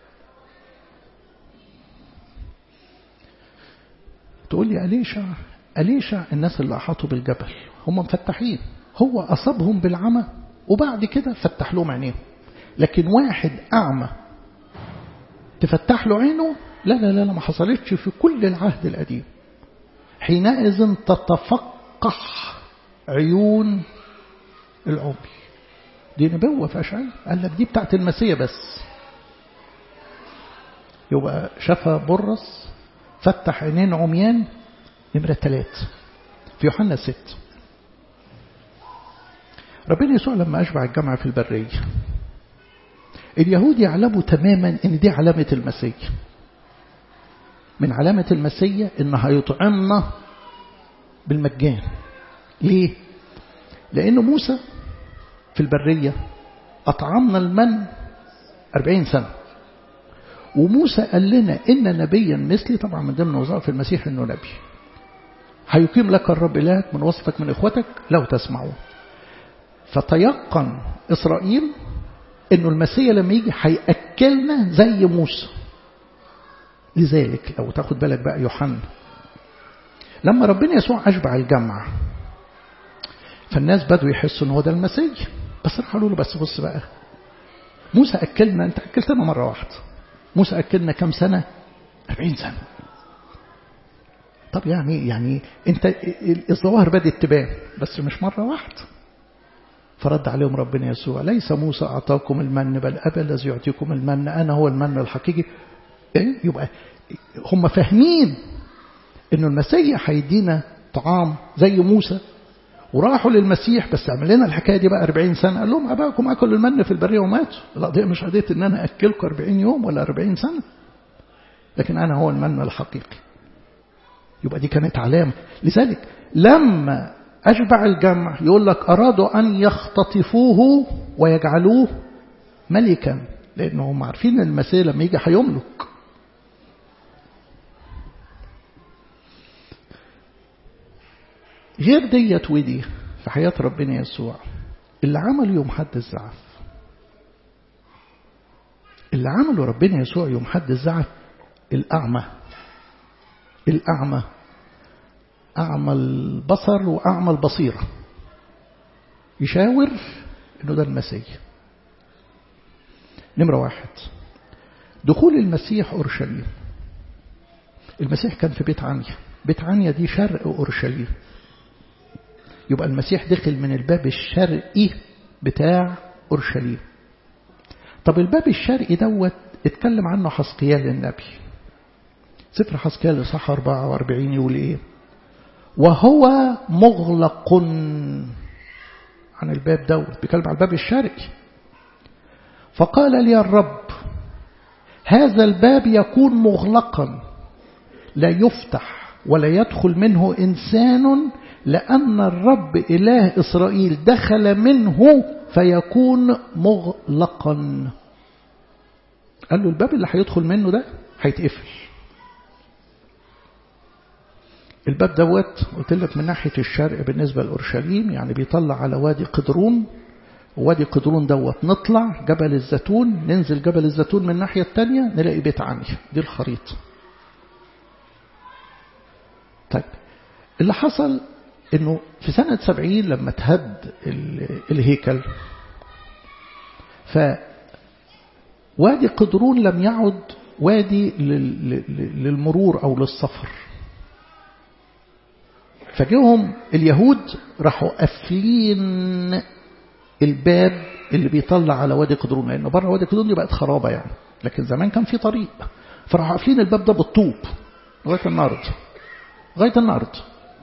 تقول لي أليشع أليشع الناس اللي أحاطوا بالجبل هم مفتحين هو أصابهم بالعمى وبعد كده فتح لهم عينيهم لكن واحد أعمى تفتح له عينه لا لا لا ما حصلتش في كل العهد القديم حينئذ تتفقح عيون العمي دي نبوة في أشعال قال لك دي بتاعت المسيح بس يبقى شفى برص فتح عينين عميان نمرة ثلاثة في يوحنا ست ربنا يسوع لما أشبع الجامعة في البرية اليهود يعلموا تماما ان دي علامة المسيح من علامة المسيح ان هيطعمنا بالمجان ليه لأن موسى في البرية أطعمنا المن أربعين سنة وموسى قال لنا إن نبيا مثلي طبعا من ضمن وظائف المسيح إنه نبي هيقيم لك الرب إلهك من وسطك من إخوتك لو تسمعوه فتيقن إسرائيل إنه المسيح لما يجي هيأكلنا زي موسى لذلك لو تاخد بالك بقى يوحنا لما ربنا يسوع أشبع الجمع فالناس بدوا يحسوا ان هو ده المسيح بس راح قالوا له بس بص بقى موسى أكلنا أنت أكلتنا مرة واحدة موسى أكلنا كم سنة 40 سنة طب يعني يعني أنت الظواهر بدأت تبان بس مش مرة واحدة فرد عليهم ربنا يسوع ليس موسى أعطاكم المن بل أبا الذي يعطيكم المن أنا هو المن الحقيقي إيه؟ يبقى هم فاهمين إنه المسيح هيدينا طعام زي موسى وراحوا للمسيح بس عمل لنا الحكاية دي بقى 40 سنة قال لهم أباكم أكلوا المن في البرية وماتوا القضية مش قضية إن أنا أكلكم 40 يوم ولا 40 سنة لكن أنا هو المن الحقيقي يبقى دي كانت علامة لذلك لما أشبع الجمع يقول لك أرادوا أن يختطفوه ويجعلوه ملكا لأنهم عارفين المسيح لما يجي هيملك غير ديت ودي في حياة ربنا يسوع اللي عمله يوم حد الزعف اللي عمله ربنا يسوع يوم حد الزعف الأعمى الأعمى أعمى البصر وأعمى البصيرة يشاور إنه ده المسيح نمرة واحد دخول المسيح أورشليم المسيح كان في بيت عنيا بيت عنيا دي شرق أورشليم يبقى المسيح دخل من الباب الشرقي بتاع أورشليم طب الباب الشرقي دوت اتكلم عنه حسقيال النبي سفر حسقيال صح 44 يقول ايه وهو مغلق عن الباب دوت بيتكلم عن الباب الشرقي فقال لي الرب هذا الباب يكون مغلقا لا يفتح ولا يدخل منه إنسان لأن الرب إله إسرائيل دخل منه فيكون مغلقا قال له الباب اللي هيدخل منه ده هيتقفل الباب دوت قلت لك من ناحية الشرق بالنسبة لأورشليم يعني بيطلع على وادي قدرون وادي قدرون دوت نطلع جبل الزيتون ننزل جبل الزيتون من الناحية التانية نلاقي بيت عني دي الخريطة طيب اللي حصل انه في سنة سبعين لما تهد الهيكل فوادي قدرون لم يعد وادي للمرور أو للسفر فجاهم اليهود راحوا قافلين الباب اللي بيطلع على وادي قدرون لأنه بره وادي قدرون دي بقت خرابة يعني لكن زمان كان في طريق فراحوا قافلين الباب ده بالطوب لغاية النهارده لغاية النهارده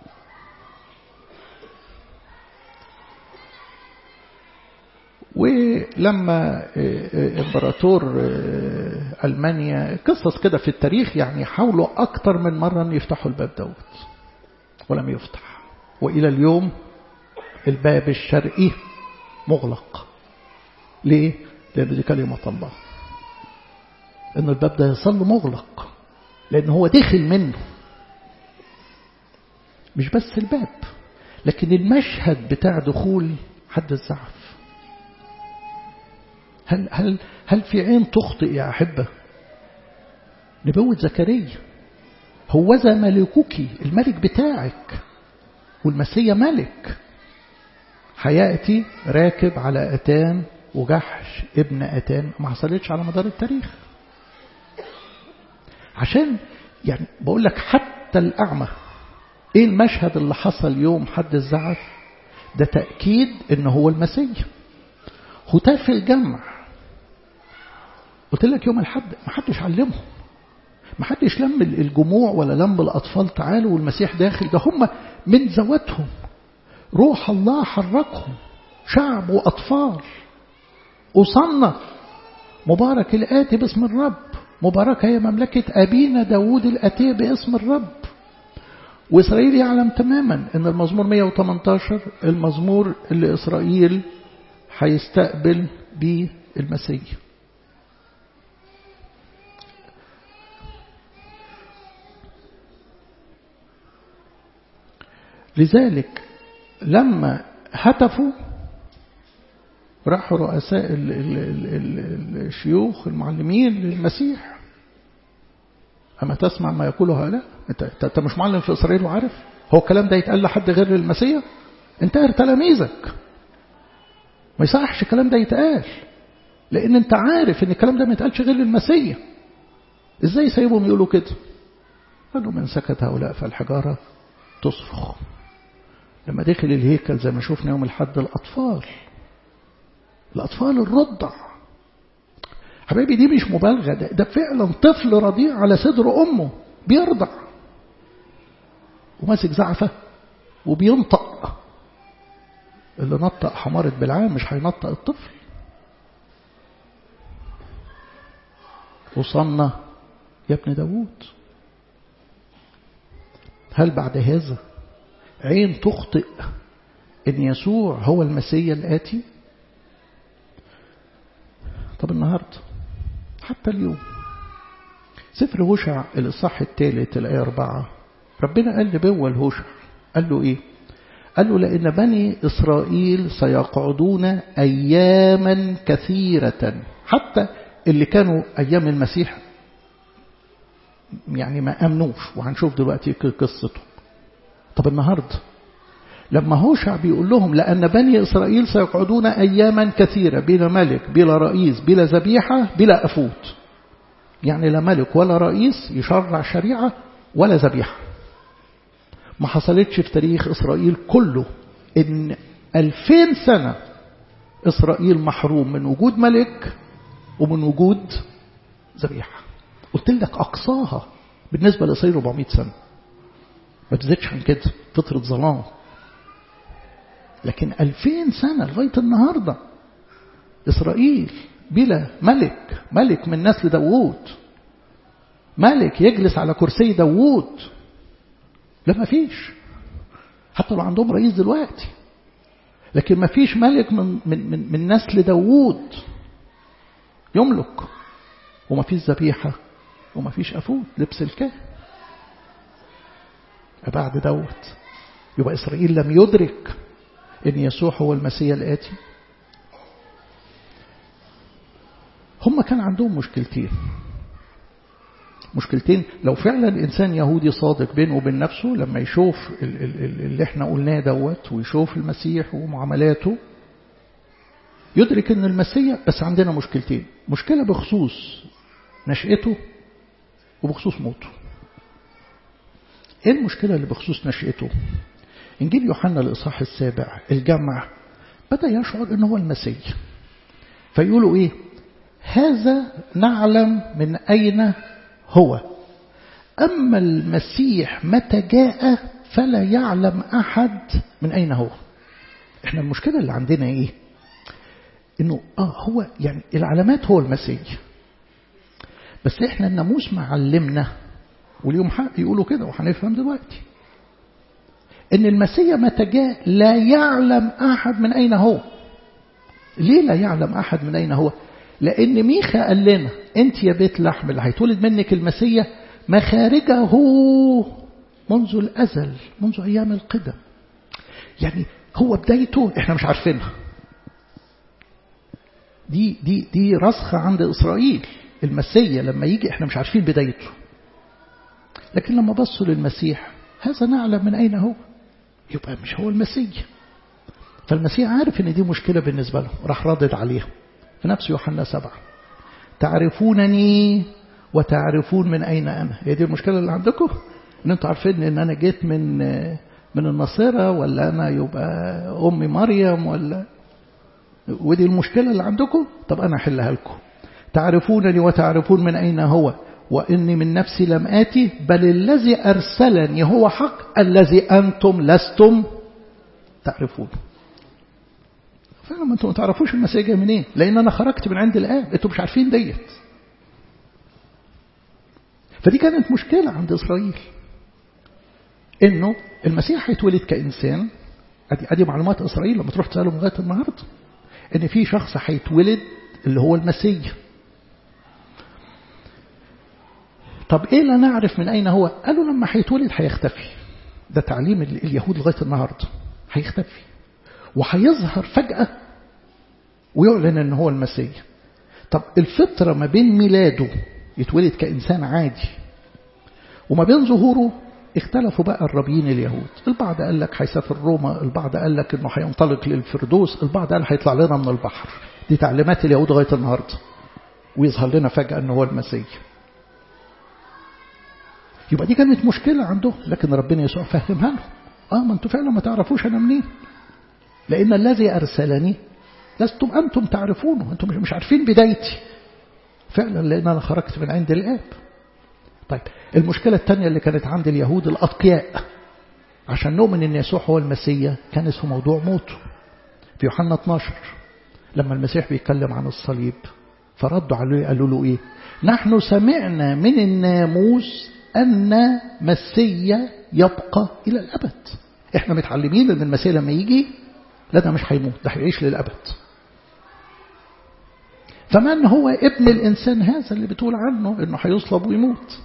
ولما امبراطور ألمانيا قصص كده في التاريخ يعني حاولوا أكتر من مرة أن يفتحوا الباب دوت ولم يفتح وإلى اليوم الباب الشرقي مغلق ليه؟ لأن دي كلمة الله أن الباب ده يصل مغلق لأن هو دخل منه مش بس الباب لكن المشهد بتاع دخول حد الزعف هل, هل, هل في عين تخطئ يا أحبة نبوة زكريا هوذا ملكك الملك بتاعك والمسيح ملك هيأتي راكب على أتان وجحش ابن أتان ما حصلتش على مدار التاريخ عشان يعني بقول لك حتى الأعمى ايه المشهد اللي حصل يوم حد الزعف ده تأكيد ان هو المسيح هتاف الجمع قلت لك يوم الحد ما حدش علمهم ما حدش لم الجموع ولا لم الأطفال تعالوا والمسيح داخل ده هم من ذواتهم روح الله حركهم شعب وأطفال أصنع مبارك الآتي باسم الرب مباركة هي مملكة أبينا داود الآتي باسم الرب وإسرائيل يعلم تماما أن المزمور 118 المزمور اللي إسرائيل هيستقبل به المسيح لذلك لما هتفوا راحوا رؤساء ال ال ال الشيوخ المعلمين للمسيح أما تسمع ما يقوله هؤلاء أنت, أنت مش معلم في إسرائيل وعارف هو الكلام ده يتقال لحد غير المسيح انتهر تلاميذك ما يصحش الكلام ده يتقال لأن أنت عارف أن الكلام ده ما يتقالش غير للمسيح إزاي سيبهم يقولوا كده قالوا من سكت هؤلاء فالحجارة تصرخ لما دخل الهيكل زي ما شفنا يوم الحد الأطفال الأطفال الرضع حبايبي دي مش مبالغة ده, ده فعلا طفل رضيع على صدر أمه بيرضع وماسك زعفة وبينطق اللي نطق حمارة بالعام مش هينطق الطفل وصلنا يا ابن داوود هل بعد هذا عين تخطئ ان يسوع هو المسيح الآتي طب النهاردة حتى اليوم سفر هوشع الإصحاح الثالث الآية أربعة ربنا قال لبوة الهوشع قال له إيه قال له لأن بني إسرائيل سيقعدون أياما كثيرة حتى اللي كانوا أيام المسيح يعني ما أمنوش وهنشوف دلوقتي قصته طب النهاردة لما هوشع بيقول لهم لأن بني إسرائيل سيقعدون أياما كثيرة بلا ملك بلا رئيس بلا ذبيحة بلا أفوت يعني لا ملك ولا رئيس يشرع شريعة ولا ذبيحة ما حصلتش في تاريخ إسرائيل كله إن ألفين سنة إسرائيل محروم من وجود ملك ومن وجود ذبيحة قلت لك أقصاها بالنسبة لإسرائيل 400 سنة ما تزيدش عن كده فترة ظلام لكن ألفين سنة لغاية النهاردة إسرائيل بلا ملك ملك من نسل داوود ملك يجلس على كرسي داوود لا ما فيش حتى لو عندهم رئيس دلوقتي لكن ما فيش ملك من, من, من, من نسل داوود يملك وما فيش ذبيحة وما فيش أفود لبس الكاهن بعد دوت يبقى إسرائيل لم يدرك أن يسوع هو المسيح الآتي هم كان عندهم مشكلتين مشكلتين لو فعلا إنسان يهودي صادق بينه وبين نفسه لما يشوف اللي احنا قلناه دوت ويشوف المسيح ومعاملاته يدرك ان المسيح بس عندنا مشكلتين مشكلة بخصوص نشأته وبخصوص موته ايه المشكلة اللي بخصوص نشأته انجيل يوحنا الاصحاح السابع الجمع بدأ يشعر انه هو المسيح فيقولوا ايه هذا نعلم من اين هو أما المسيح متى جاء فلا يعلم أحد من أين هو احنا المشكلة اللي عندنا ايه انه اه هو يعني العلامات هو المسيح بس احنا الناموس معلمنا واليوم حق يقولوا كده وهنفهم دلوقتي ان المسيح متى جاء لا يعلم احد من اين هو ليه لا يعلم احد من اين هو لأن ميخا قال لنا أنت يا بيت لحم اللي هيتولد منك المسيح مخارجه منذ الأزل منذ أيام القدم يعني هو بدايته احنا مش عارفينها دي دي دي رسخة عند إسرائيل المسيح لما يجي احنا مش عارفين بدايته لكن لما بصوا للمسيح هذا نعلم من أين هو يبقى مش هو المسيح فالمسيح عارف ان دي مشكلة بالنسبة له راح ردد عليها في نفس يوحنا سبعة تعرفونني وتعرفون من أين أنا هي دي المشكلة اللي عندكم ان انتوا عارفين ان انا جيت من من النصيرة ولا انا يبقى امي مريم ولا ودي المشكلة اللي عندكم طب انا احلها لكم تعرفونني وتعرفون من اين هو واني من نفسي لم اتي بل الذي ارسلني هو حق الذي انتم لستم تعرفون فعلا ما انتم ما تعرفوش المسيح جاي منين لان انا خرجت من عند الاب انتم مش عارفين ديت فدي كانت مشكلة عند إسرائيل إنه المسيح هيتولد كإنسان أدي, أدي معلومات إسرائيل لما تروح تسألهم لغاية النهاردة إن في شخص هيتولد اللي هو المسيح طب إيه لا نعرف من أين هو قالوا لما هيتولد هيختفي ده تعليم اليهود لغاية النهاردة هيختفي وهيظهر فجأة ويعلن ان هو المسيح طب الفترة ما بين ميلاده يتولد كإنسان عادي وما بين ظهوره اختلفوا بقى الرابين اليهود البعض قال لك هيسافر روما البعض قال لك انه هينطلق للفردوس البعض قال هيطلع لنا من البحر دي تعليمات اليهود لغايه النهارده ويظهر لنا فجأة انه هو المسيح يبقى دي كانت مشكلة عندهم لكن ربنا يسوع فهمها لهم اه ما انتوا فعلا ما تعرفوش انا منين لان الذي ارسلني لستم انتم تعرفونه انتم مش عارفين بدايتي فعلا لان انا خرجت من عند الاب طيب المشكلة الثانية اللي كانت عند اليهود الأتقياء عشان نؤمن أن يسوع هو المسيح كانت في موضوع موته في يوحنا 12 لما المسيح بيتكلم عن الصليب فردوا عليه قالوا له إيه نحن سمعنا من الناموس أن مسيا يبقى إلى الأبد إحنا متعلمين أن المسيح لما يجي لا ده مش هيموت ده هيعيش للأبد فمن هو ابن الإنسان هذا اللي بتقول عنه أنه هيصلب ويموت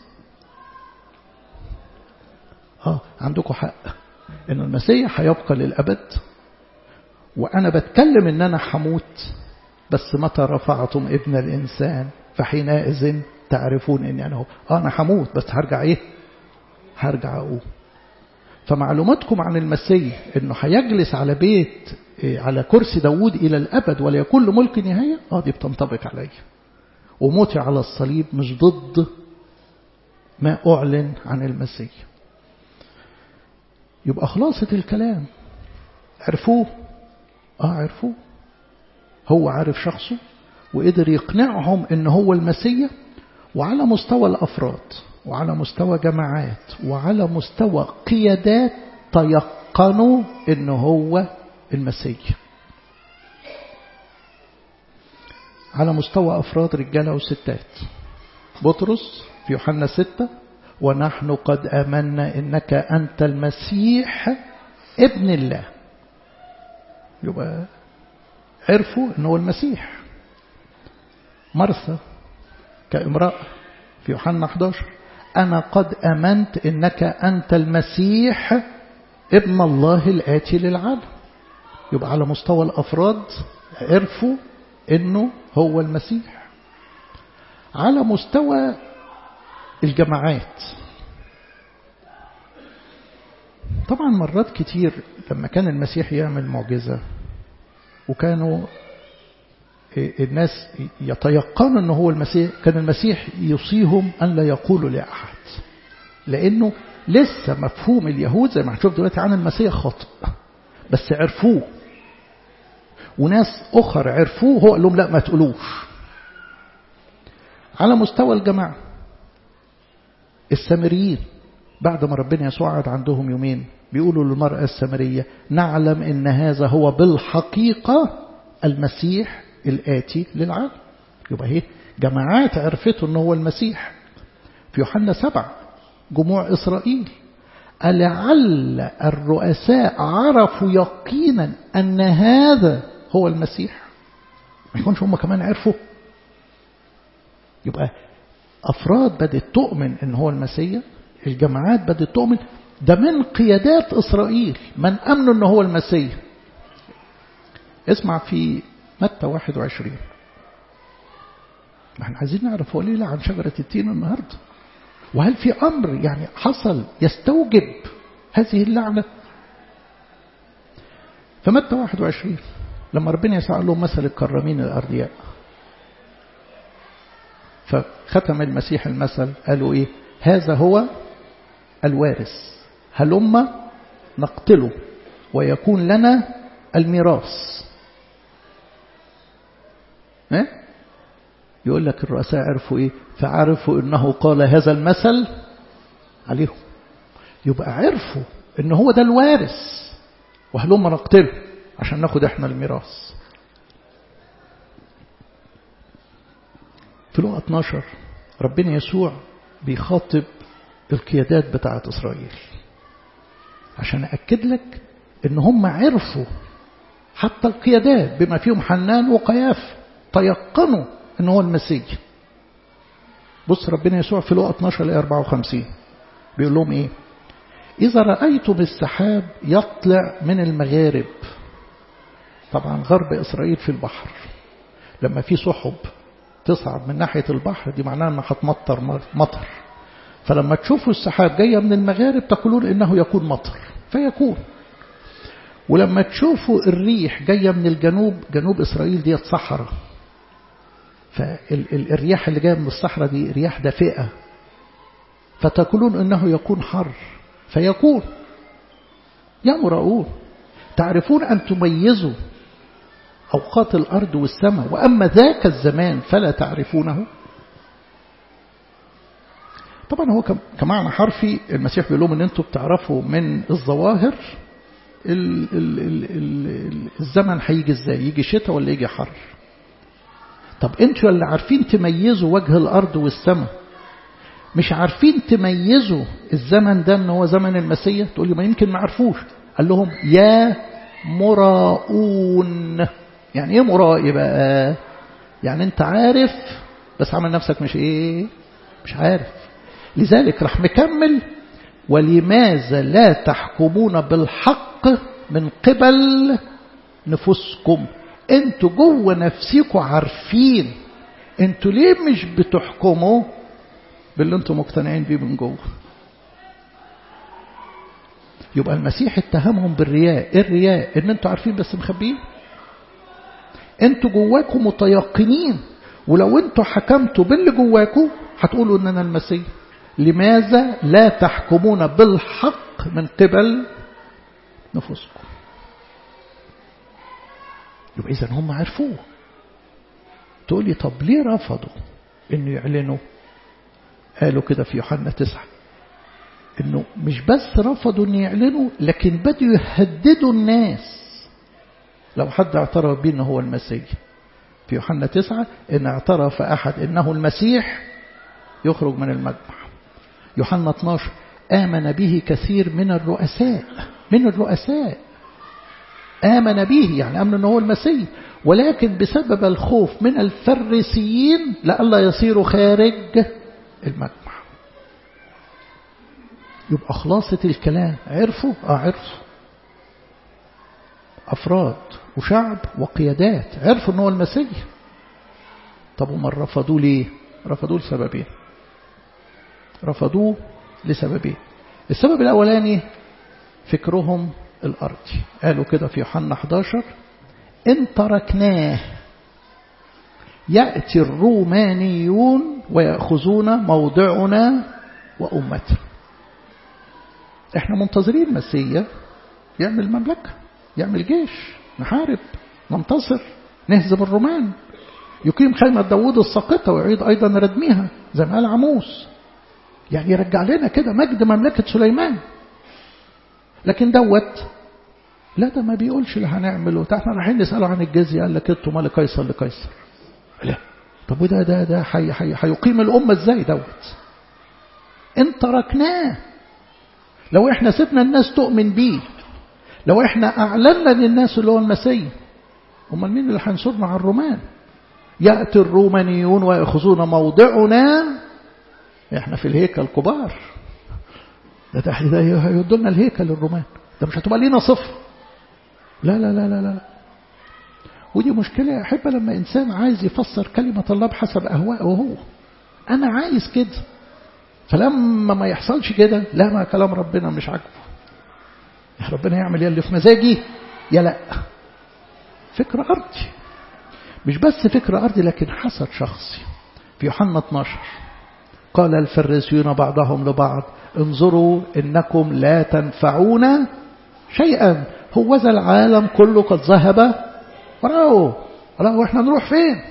آه عندكم حق أن المسيح هيبقى للأبد وأنا بتكلم أن أنا هموت بس متى رفعتم ابن الإنسان فحينئذ تعرفون أني أنا هو آه أنا هموت بس هرجع إيه هرجع أقوم فمعلوماتكم عن المسيح أنه هيجلس على بيت على كرسي داود إلى الأبد ولا يكون له ملك نهاية آه دي بتنطبق علي وموتي على الصليب مش ضد ما أعلن عن المسيح يبقى خلاصة الكلام عرفوه آه عرفوه هو عارف شخصه وقدر يقنعهم ان هو المسيح وعلى مستوى الأفراد وعلى مستوى جماعات وعلى مستوى قيادات تيقنوا ان هو المسيح على مستوى أفراد رجالة وستات بطرس في يوحنا ستة ونحن قد آمنا إنك أنت المسيح ابن الله يبقى عرفوا أنه هو المسيح مرثا كامرأة في يوحنا 11 أنا قد أمنت إنك أنت المسيح ابن الله الآتي للعالم يبقى على مستوى الأفراد عرفوا إنه هو المسيح على مستوى الجماعات طبعا مرات كتير لما كان المسيح يعمل معجزة وكانوا الناس يتيقنوا أنه هو المسيح كان المسيح يوصيهم أن لا يقولوا لأحد لأنه لسه مفهوم اليهود زي ما هنشوف دلوقتي عن المسيح خاطئ بس عرفوه وناس أخر عرفوه هو قال لهم لا ما تقولوش على مستوى الجماعة السامريين بعد ما ربنا يسوع قعد عندهم يومين بيقولوا للمرأة السامرية نعلم إن هذا هو بالحقيقة المسيح الآتي للعالم يبقى هي جماعات عرفته أنه هو المسيح في يوحنا سبع جموع إسرائيل ألعل الرؤساء عرفوا يقينا أن هذا هو المسيح ما يكونش هم كمان عرفوا يبقى أفراد بدأت تؤمن أن هو المسيح الجماعات بدأت تؤمن ده من قيادات إسرائيل من أمنوا أنه هو المسيح اسمع في متى 21 احنا عايزين نعرف هو ليه عن شجرة التين النهاردة وهل في أمر يعني حصل يستوجب هذه اللعنة فمتى 21 لما ربنا يسوع قال لهم مثل الكرامين الأرضياء فختم المسيح المثل قالوا إيه هذا هو الوارث هلم نقتله ويكون لنا الميراث إيه؟ يقول لك الرؤساء عرفوا ايه فعرفوا انه قال هذا المثل عليهم يبقى عرفوا ان هو ده الوارث وهلم نقتله عشان ناخد احنا الميراث في لقى 12 ربنا يسوع بيخاطب القيادات بتاعة إسرائيل عشان أكد لك إن هم عرفوا حتى القيادات بما فيهم حنان وقياف تيقنوا إن هو المسيح بص ربنا يسوع في لقى 12 ل 54 بيقول لهم إيه إذا رأيتم السحاب يطلع من المغارب طبعا غرب إسرائيل في البحر لما في سحب تصعد من ناحية البحر دي معناها أنها هتمطر مطر فلما تشوفوا السحاب جاية من المغارب تقولون إنه يكون مطر فيكون ولما تشوفوا الريح جاية من الجنوب جنوب إسرائيل ديت صحراء فالرياح اللي جاية من الصحراء دي رياح دافئة فتقولون إنه يكون حر فيكون يا مرؤون تعرفون أن تميزوا أوقات الأرض والسماء وأما ذاك الزمان فلا تعرفونه طبعا هو كمعنى حرفي المسيح بيقول لهم ان انتم بتعرفوا من الظواهر ال ال ال ال الزمن هيجي ازاي يجي شتاء ولا يجي حر طب انتوا اللي عارفين تميزوا وجه الارض والسماء مش عارفين تميزوا الزمن ده ان هو زمن المسيح تقول لي ما يمكن ما عرفوش قال لهم يا مراؤون يعني ايه مرائي بقى يعني انت عارف بس عامل نفسك مش ايه مش عارف لذلك راح مكمل ولماذا لا تحكمون بالحق من قبل نفوسكم انتوا جوه نفسكم عارفين انتوا ليه مش بتحكموا باللي انتوا مقتنعين بيه من جوه يبقى المسيح اتهمهم بالرياء ايه الرياء ان انتوا عارفين بس مخبيين انتوا جواكم متيقنين ولو انتوا حكمتوا باللي جواكم هتقولوا ان انا المسيح لماذا لا تحكمون بالحق من قبل نفوسكم يبقى اذا هم عرفوه تقول لي طب ليه رفضوا انه يعلنوا قالوا كده في يوحنا تسعة انه مش بس رفضوا ان يعلنوا لكن بدوا يهددوا الناس لو حد اعترف بيه انه هو المسيح في يوحنا تسعة ان اعترف احد انه المسيح يخرج من المجمع يوحنا 12 آمن به كثير من الرؤساء من الرؤساء آمن به يعني آمن أنه هو المسيح ولكن بسبب الخوف من الفريسيين لئلا يصيروا خارج المجمع يبقى خلاصة الكلام عرفوا اه عرفوا أفراد وشعب وقيادات عرفوا أنه هو المسيح طب وما رفضوه ليه رفضوه لسببين رفضوه لسببين السبب الأولاني فكرهم الأرضي قالوا كده في يوحنا 11 إن تركناه يأتي الرومانيون ويأخذون موضعنا وأمتنا احنا منتظرين مسيا يعمل مملكة يعمل جيش نحارب ننتصر نهزم الرومان يقيم خيمة داوود الساقطة ويعيد أيضا ردمها زي ما قال عموس يعني يرجع لنا كده مجد مملكة سليمان لكن دوت لا ده ما بيقولش اللي هنعمله احنا رايحين نسأله عن الجزية قال لك انتوا مال قيصر لقيصر لا طب وده ده ده حي حي هيقيم الأمة ازاي دوت ان تركناه لو احنا سيبنا الناس تؤمن بيه لو احنا اعلنا للناس اللي هو المسيح امال مين اللي هينصرنا على الرومان يأتي الرومانيون ويأخذون موضعنا احنا في الهيكل كبار ده ده هيدوا لنا الهيكل الرومان ده مش هتبقى لينا صفر لا لا لا لا لا ودي مشكلة يا أحبة لما إنسان عايز يفسر كلمة الله بحسب أهوائه هو أنا عايز كده فلما ما يحصلش كده لا ما كلام ربنا مش عاجبه ربنا يعمل اللي في مزاجي يا لا فكرة أرضي مش بس فكرة أرضي لكن حسد شخصي في يوحنا 12 قال الفريسيون بعضهم لبعض انظروا إنكم لا تنفعون شيئا هو ذا العالم كله قد ذهب وراه وراه واحنا نروح فين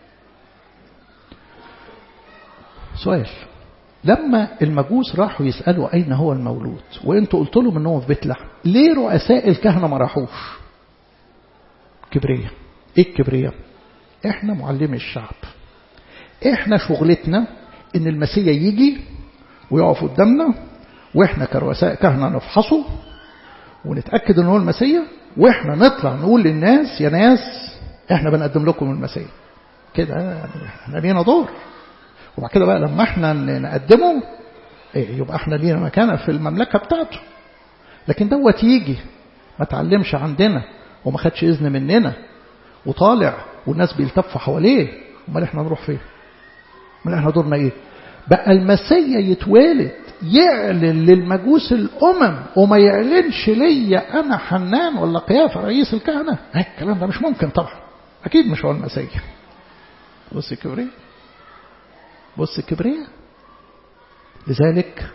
سؤال لما المجوس راحوا يسألوا أين هو المولود وانتوا قلت لهم ان هو في بيت لحم ليه رؤساء الكهنة ما راحوش كبرية ايه الكبرية احنا معلمي الشعب احنا شغلتنا ان المسيح يجي ويقف قدامنا واحنا كرؤساء كهنة نفحصه ونتأكد ان هو المسيح واحنا نطلع نقول للناس يا ناس احنا بنقدم لكم المسيح كده يعني احنا لينا دور وبعد كده بقى لما احنا نقدمه ايه يبقى احنا لينا مكانة في المملكة بتاعته لكن دوت يجي ما تعلمش عندنا وما خدش اذن مننا وطالع والناس بيلتفوا حواليه امال احنا نروح فين امال احنا دورنا ايه بقى المسيا يتوالد يعلن للمجوس الامم وما يعلنش ليا انا حنان ولا قيافه رئيس الكهنه الكلام ده مش ممكن طبعا اكيد مش هو المسيا بص الكبرياء بص الكبرياء لذلك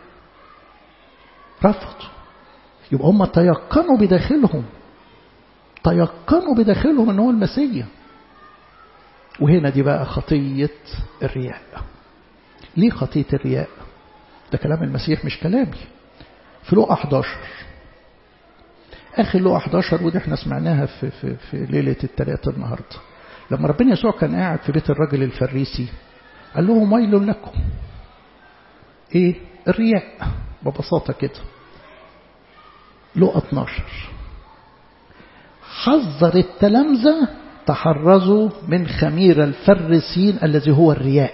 رفضوا يبقى هم تيقنوا بداخلهم تيقنوا بداخلهم ان هو المسيح وهنا دي بقى خطية الرياء ليه خطية الرياء ده كلام المسيح مش كلامي في لقى 11 آخر لقى 11 ودي احنا سمعناها في, في, في ليلة الثلاث النهاردة لما ربنا يسوع كان قاعد في بيت الرجل الفريسي قال لهم ويل لكم ايه الرياء ببساطة كده لقى 12 حذر التلامذة تحرزوا من خمير الفرسين الذي هو الرياء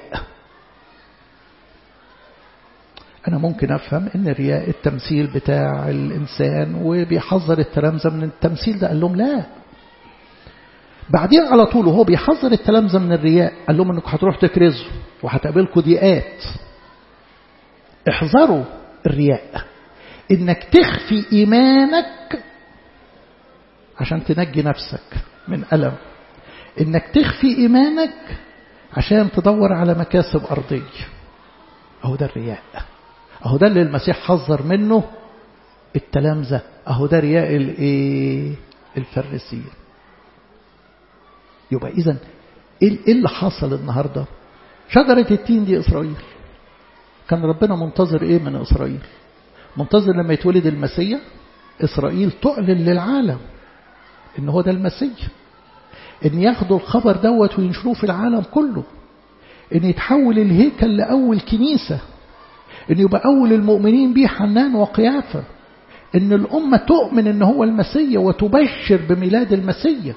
أنا ممكن أفهم أن الرياء التمثيل بتاع الإنسان وبيحذر التلامذة من التمثيل ده قال لهم لا بعدين على طول وهو بيحذر التلامذة من الرياء قال لهم أنكم هتروح تكرزوا وهتقابلكم ضيقات احذروا الرياء انك تخفي ايمانك عشان تنجي نفسك من ألم انك تخفي ايمانك عشان تدور على مكاسب أرضية اهو ده الرياء اهو ده اللي المسيح حذر منه التلامذة اهو ده رياء الايه الفريسيين يبقى اذا ايه اللي حصل النهارده شجرة التين دي إسرائيل كان ربنا منتظر ايه من إسرائيل منتظر لما يتولد المسيح إسرائيل تعلن للعالم إن هو ده المسيح إن ياخدوا الخبر دوت وينشروه في العالم كله إن يتحول الهيكل لأول كنيسة إن يبقى أول المؤمنين بيه حنان وقيافة ان الأمة تؤمن ان هو المسيا وتبشر بميلاد المسيا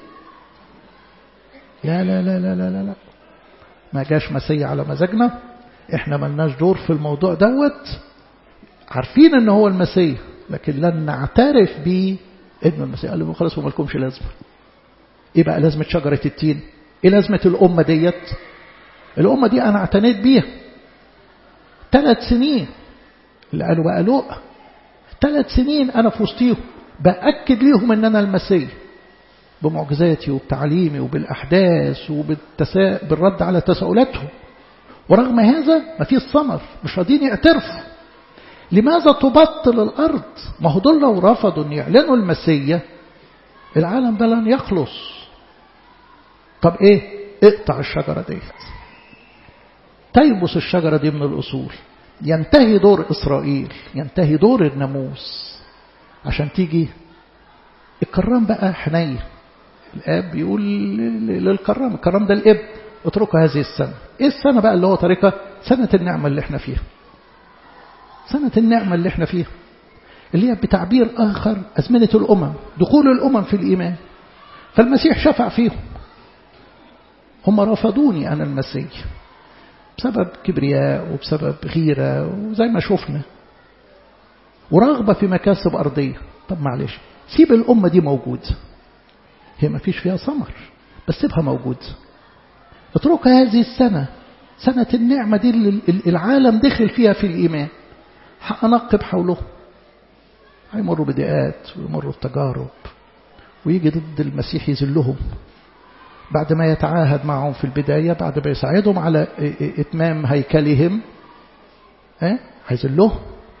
يا لا لا لا لا لا, لا. ما جاش مسيا على مزاجنا احنا ملناش دور في الموضوع دوت عارفين ان هو المسيح لكن لن نعترف به ابن المسيح قال لهم خلاص وما لكمش لازمه ايه بقى لازمه شجره التين ايه لازمه الامه ديت الامه دي انا اعتنيت بيها ثلاث سنين اللي قالوا بقى لؤ ثلاث سنين انا في وسطيهم باكد ليهم ان انا المسيح بمعجزاتي وبتعليمي وبالاحداث وبالتسا... بالرد على تساؤلاتهم ورغم هذا ما فيش ثمر مش راضيين يعترفوا لماذا تبطل الأرض ما هو دول لو رفضوا أن يعلنوا المسية العالم ده لن يخلص طب إيه اقطع الشجرة ديت تيبس الشجرة دي من الأصول ينتهي دور إسرائيل ينتهي دور الناموس عشان تيجي الكرام بقى حنين الآب بيقول للكرام الكرام ده الإب اتركوا هذه السنة ايه السنة بقى اللي هو تاركها سنة النعمة اللي احنا فيها سنة النعمة اللي احنا فيها اللي هي بتعبير آخر أزمنة الأمم دخول الأمم في الإيمان فالمسيح شفع فيهم هم رفضوني أنا المسيح بسبب كبرياء وبسبب غيرة وزي ما شفنا ورغبة في مكاسب أرضية طب معلش سيب الأمة دي موجود هي ما فيش فيها ثمر بس سيبها موجود اترك هذه السنة سنة النعمة دي اللي العالم دخل فيها في الإيمان هنقب حوله هيمروا بدقات ويمروا بتجارب ويجي ضد المسيح يذلهم بعد ما يتعاهد معهم في البداية بعد ما يساعدهم على إتمام هيكلهم ها هيذلهم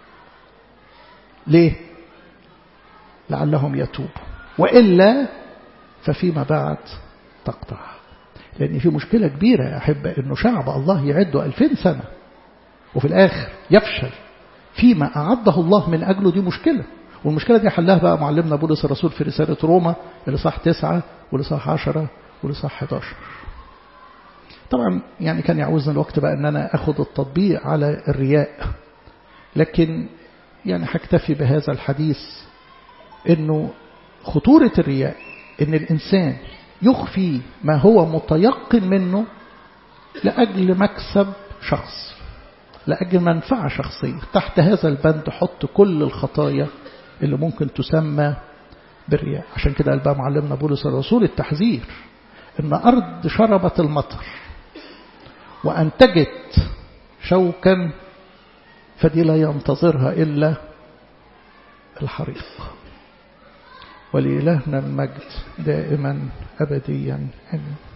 ليه لعلهم يتوبوا وإلا ففيما بعد تقطع لأن في مشكلة كبيرة يا أحبة أنه شعب الله يعده ألفين سنة وفي الآخر يفشل فيما أعده الله من أجله دي مشكلة والمشكلة دي حلها بقى معلمنا بولس الرسول في رسالة روما لصح تسعة ولصح عشرة ولصح 11 طبعا يعني كان يعوزنا الوقت بقى أن أنا أخذ التطبيق على الرياء لكن يعني هكتفي بهذا الحديث أنه خطورة الرياء أن الإنسان يخفي ما هو متيقن منه لأجل مكسب شخص لأجل منفعة شخصية تحت هذا البند حط كل الخطايا اللي ممكن تسمى بالرياء عشان كده قال بقى معلمنا بولس الرسول التحذير إن أرض شربت المطر وأنتجت شوكا فدي لا ينتظرها إلا الحريق ولإلهنا المجد دائما أبديا آمين